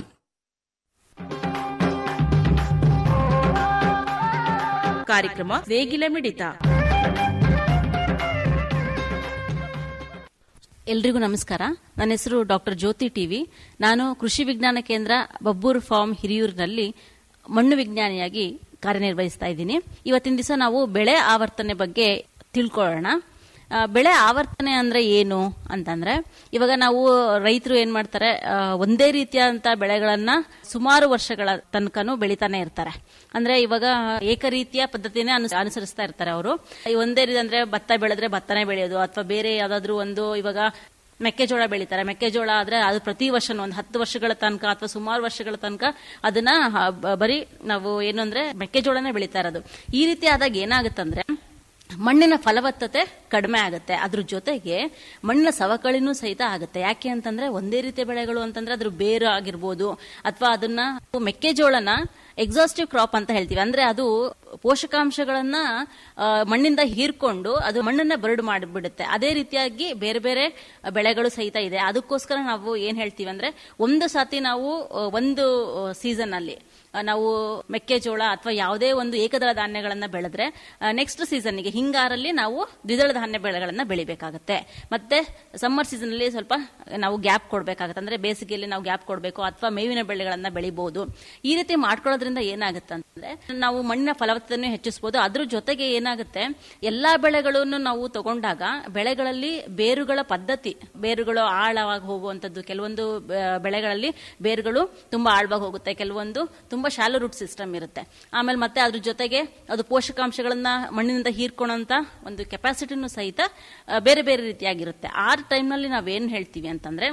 ಕಾರ್ಯಕ್ರಮ ನೇಗಿಲ ಮಿಡಿತ ಎಲ್ರಿಗೂ ನಮಸ್ಕಾರ ನನ್ನ ಹೆಸರು ಡಾಕ್ಟರ್ ಜ್ಯೋತಿ ಟಿವಿ ನಾನು ಕೃಷಿ ವಿಜ್ಞಾನ ಕೇಂದ್ರ ಬಬ್ಬೂರ್ ಫಾರ್ಮ್ ಹಿರಿಯೂರಿನಲ್ಲಿ ಮಣ್ಣು ವಿಜ್ಞಾನಿಯಾಗಿ ಕಾರ್ಯನಿರ್ವಹಿಸ್ತಾ ಇದ್ದೀನಿ ಇವತ್ತಿನ ದಿವಸ ನಾವು ಬೆಳೆ ಆವರ್ತನೆ ಬಗ್ಗೆ ತಿಳ್ಕೊಳ್ಳೋಣ ಆ, ಬೆಳೆ ಆವರ್ತನೆ ಅಂದ್ರೆ ಏನು ಅಂತಂದ್ರೆ ಇವಾಗ ನಾವು ರೈತರು ಏನ್ ಮಾಡ್ತಾರೆ ಆ, ಒಂದೇ ರೀತಿಯಾದಂತ ಬೆಳೆಗಳನ್ನ ಸುಮಾರು ವರ್ಷಗಳ ತನಕನೂ ಬೆಳಿತಾನೆ ಇರ್ತಾರೆ ಅಂದ್ರೆ ಇವಾಗ ಏಕರೀತಿಯ ಪದ್ಧತಿನೇ ಅನು- ಅನುಸರಿಸ್ತಾ ಇರ್ತಾರೆ ಅವರು ಒಂದೇ ರೀತಿ ಅಂದ್ರೆ ಭತ್ತ ಬೆಳೆದ್ರೆ ಭತ್ತನೇ ಬೆಳೆಯೋದು ಅಥವಾ ಬೇರೆ ಯಾವ್ದಾದ್ರು ಒಂದು ಇವಾಗ ಮೆಕ್ಕೆಜೋಳ ಬೆಳಿತಾರೆ ಮೆಕ್ಕೆಜೋಳ ಆದ್ರೆ ಅದು ಪ್ರತಿ ವರ್ಷ ಒಂದು ಹತ್ತು ವರ್ಷಗಳ ತನಕ ಅಥವಾ ಸುಮಾರು ವರ್ಷಗಳ ತನಕ ಅದನ್ನ ಆ, ಬ- ಬರೀ ನಾವು ಏನು ಅಂದ್ರೆ ಮೆಕ್ಕೆಜೋಳನೇ ಬೆಳಿತಾ ಇರೋದು ಈ ರೀತಿ ಆದಾಗ ಏನಾಗುತ್ತಂದ್ರೆ ಮಣ್ಣಿನ ಫಲವತ್ತತೆ ಕಡಿಮೆ ಆಗುತ್ತೆ ಅದ್ರ ಜೊತೆಗೆ ಮಣ್ಣಿನ ಸವಕಳಿನೂ ಸಹಿತ ಆಗುತ್ತೆ ಯಾಕೆ ಅಂತಂದ್ರೆ ಒಂದೇ ರೀತಿಯ ಬೆಳೆಗಳು ಅಂತಂದ್ರೆ ಅದ್ರ ಬೇರು ಆಗಿರ್ಬೋದು ಅಥವಾ ಅದನ್ನ ಮೆಕ್ಕೆಜೋಳನ ಎಕ್ಸಾಸ್ಟಿವ್ ಕ್ರಾಪ್ ಅಂತ ಹೇಳ್ತೀವಿ ಅಂದ್ರೆ ಅದು ಪೋಷಕಾಂಶಗಳನ್ನ ಆ, ಮಣ್ಣಿಂದ ಹೀರ್ಕೊಂಡು ಅದು ಮಣ್ಣನ್ನ ಬರಡು ಮಾಡಿಬಿಡುತ್ತೆ ಅದೇ ರೀತಿಯಾಗಿ ಬೇರೆ ಬೇರೆ ಬೆಳೆಗಳು ಸಹಿತ ಇದೆ ಅದಕ್ಕೋಸ್ಕರ ನಾವು ಏನ್ ಹೇಳ್ತೀವಿ ಅಂದ್ರೆ ಒಂದು ಸಾತಿ ನಾವು ಆ, ಒಂದು ಸೀಸನ್ ಅಲ್ಲಿ ಆ, ನಾವು ಮೆಕ್ಕೆಜೋಳ ಅಥವಾ ಯಾವುದೇ ಒಂದು ಏಕದಳ ಧಾನ್ಯಗಳನ್ನ ಬೆಳೆದ್ರೆ ನೆಕ್ಸ್ಟ್ ಸೀಸನ್ಗೆ ಹಿಂಗಾರಲ್ಲಿ ನಾವು ದ್ವಿದಳ ಧಾನ್ಯ ಬೆಳೆಗಳನ್ನ ಬೆಳಿಬೇಕಾಗತ್ತೆ ಮತ್ತೆ ಸಮ್ಮರ್ ಸೀಸನ್ ಅಲ್ಲಿ ಸ್ವಲ್ಪ ನಾವು ಗ್ಯಾಪ್ ಕೊಡ್ಬೇಕಾಗತ್ತೆ ಅಂದ್ರೆ ಬೇಸಿಗೆಯಲ್ಲಿ ನಾವು ಗ್ಯಾಪ್ ಕೊಡಬೇಕು ಅಥವಾ ಮೇವಿನ ಬೆಳೆಗಳನ್ನ ಬೆಳಿಬಹುದು ಈ ರೀತಿ ಮಾಡ್ಕೊಳ್ಳೋದ್ರಿಂದ ಏನಾಗುತ್ತೆ ಅಂತಂದ್ರೆ ನಾವು ಮಣ್ಣಿನ ಫಲವತ್ತತೆಯನ್ನು ಹೆಚ್ಚಿಸಬಹುದು ಅದ್ರ ಜೊತೆಗೆ ಏನಾಗುತ್ತೆ ಎಲ್ಲಾ ಬೆಳೆಗಳನ್ನು ನಾವು ತಗೊಂಡಾಗ ಬೆಳೆಗಳಲ್ಲಿ ಬೇರುಗಳ ಪದ್ಧತಿ ಬೇರುಗಳು ಆಳವಾಗಿ ಹೋಗುವಂತದ್ದು ಕೆಲವೊಂದು ಆ, ಬೆಳೆಗಳಲ್ಲಿ ಬೇರುಗಳು ತುಂಬಾ ಆಳವಾಗಿ ಹೋಗುತ್ತೆ ಕೆಲವೊಂದು ತುಂಬಾ ಶಾಲೋ ರೂಟ್ ಸಿಸ್ಟಮ್ ಇರುತ್ತೆ ಆಮೇಲೆ ಮತ್ತೆ ಅದ್ರ ಜೊತೆಗೆ ಅದು ಪೋಷಕಾಂಶಗಳನ್ನ ಮಣ್ಣಿನಿಂದ ಹೀರ್ಕೊಳ್ಳೋಂತ ಒಂದು ಕೆಪಾಸಿಟಿನೂ ಸಹಿತ ಆ, ಬೇರೆ ಬೇರೆ ರೀತಿಯಾಗಿರುತ್ತೆ ಆ ಟೈಮ್ನಲ್ಲಿ ನಾವೇನ್ ಹೇಳ್ತೀವಿ ಅಂತಂದ್ರೆ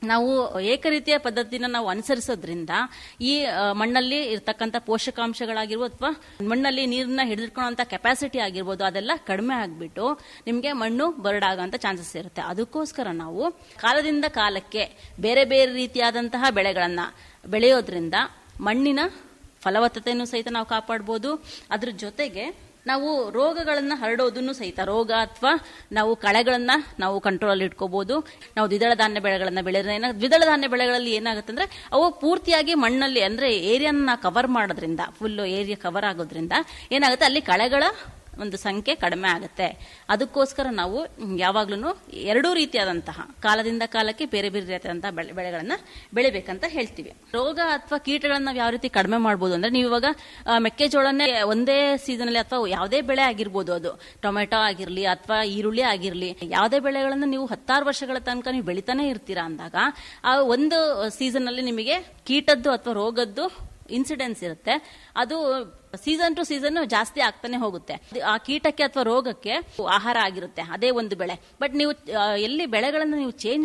ನಾವು ಏಕರೀತಿಯ ಪದ್ಧತಿನ ನಾವು ಅನುಸರಿಸೋದ್ರಿಂದ ಈ ಆ, ಮಣ್ಣಲ್ಲಿ ಇರ್ತಕ್ಕಂಥ ಪೋಷಕಾಂಶಗಳಾಗಿರ್ಬೋದು ಅಥವಾ ಮಣ್ಣಲ್ಲಿ ನೀರನ್ನ ಹಿಡಿದಿಟ್ಕೊಳ್ಳುವಂತ ಕೆಪಾಸಿಟಿ ಆಗಿರ್ಬೋದು ಅದೆಲ್ಲ ಕಡಿಮೆ ಆಗಿಬಿಟ್ಟು ನಿಮಗೆ ಮಣ್ಣು ಬರಡಾಗಂತ ಚಾನ್ಸಸ್ ಇರುತ್ತೆ ಅದಕ್ಕೋಸ್ಕರ ನಾವು ಕಾಲದಿಂದ ಕಾಲಕ್ಕೆ ಬೇರೆ ಬೇರೆ ರೀತಿಯಾದಂತಹ ಬೆಳೆಗಳನ್ನ ಬೆಳೆಯೋದ್ರಿಂದ ಮಣ್ಣಿನ ಫಲವತ್ತತೆಯನ್ನು ಸಹಿತ ನಾವು ಕಾಪಾಡ್ಬೋದು ಅದ್ರ ಜೊತೆಗೆ ನಾವು ರೋಗಗಳನ್ನ ಹರಡೋದನ್ನು ಸಹಿತ ರೋಗ ಅಥವಾ ನಾವು ಕಳೆಗಳನ್ನ ನಾವು ಕಂಟ್ರೋಲ್ ಇಟ್ಕೋಬಹುದು ನಾವು ದ್ವಿದಳ ಧಾನ್ಯ ಬೆಳೆಗಳನ್ನ ಬೆಳೆದ್ರೆ ಏನ ದ್ವಿದಳ ಧಾನ್ಯ ಬೆಳೆಗಳಲ್ಲಿ ಏನಾಗುತ್ತೆ ಅಂದ್ರೆ ಅವು ಪೂರ್ತಿಯಾಗಿ ಮಣ್ಣಲ್ಲಿ ಅಂದ್ರೆ ಏರಿಯಾನ ಕವರ್ ಮಾಡೋದ್ರಿಂದ ಫುಲ್ ಏರಿಯಾ ಕವರ್ ಆಗೋದ್ರಿಂದ ಏನಾಗುತ್ತೆ ಅಲ್ಲಿ ಕಳೆಗಳ ಒಂದು ಸಂಖ್ಯೆ ಕಡಿಮೆ ಆಗುತ್ತೆ ಅದಕ್ಕೋಸ್ಕರ ನಾವು ಯಾವಾಗ್ಲೂ ಎರಡೂ ರೀತಿಯಾದಂತಹ ಕಾಲದಿಂದ ಕಾಲಕ್ಕೆ ಬೇರೆ ಬೇರೆ ರೀತಿಯಾದಂತಹ ಬೆಳೆ ಬೆಳೆಗಳನ್ನ ಬೆಳಿಬೇಕಂತ ಹೇಳ್ತೀವಿ ರೋಗ ಅಥವಾ ಕೀಟಗಳನ್ನ ನಾವು ಯಾವ ರೀತಿ ಕಡಿಮೆ ಮಾಡ್ಬೋದು ಅಂದ್ರೆ ನೀವು ಇವಾಗ ಆ, ಮೆಕ್ಕೆಜೋಳನೇ ಒಂದೇ ಸೀಸನ್ ಅಲ್ಲಿ ಅಥವಾ ಯಾವುದೇ ಬೆಳೆ ಆಗಿರ್ಬೋದು ಅದು ಟೊಮೆಟೊ ಆಗಿರ್ಲಿ ಅಥವಾ ಈರುಳ್ಳಿ ಆಗಿರ್ಲಿ ಯಾವುದೇ ಬೆಳೆಗಳನ್ನ ನೀವು ಹತ್ತಾರು ವರ್ಷಗಳ ತನಕ ನೀವು ಬೆಳಿತಾನೆ ಇರ್ತೀರಾ ಅಂದಾಗ ಆ ಒಂದು ಸೀಸನ್ ಅಲ್ಲಿ ನಿಮಗೆ ಕೀಟದ್ದು ಅಥವಾ ರೋಗದ್ದು ಇನ್ಸಿಡೆನ್ಸ್ ಇರುತ್ತೆ ಅದು ಸೀಸನ್ ಟು ಸೀಸನ್ ಜಾಸ್ತಿ ಆಗ್ತಾನೆ ಹೋಗುತ್ತೆ ಅದು ಆ ಕೀಟಕ್ಕೆ ಅಥವಾ ರೋಗಕ್ಕೆ ಆಹಾರ ಆಗಿರುತ್ತೆ ಅದೇ ಒಂದು ಬೆಳೆ ಬಟ್ ನೀವು ಆ, ಎಲ್ಲಿ ಬೆಳೆಗಳನ್ನ ನೀವು ಚೇಂಜ್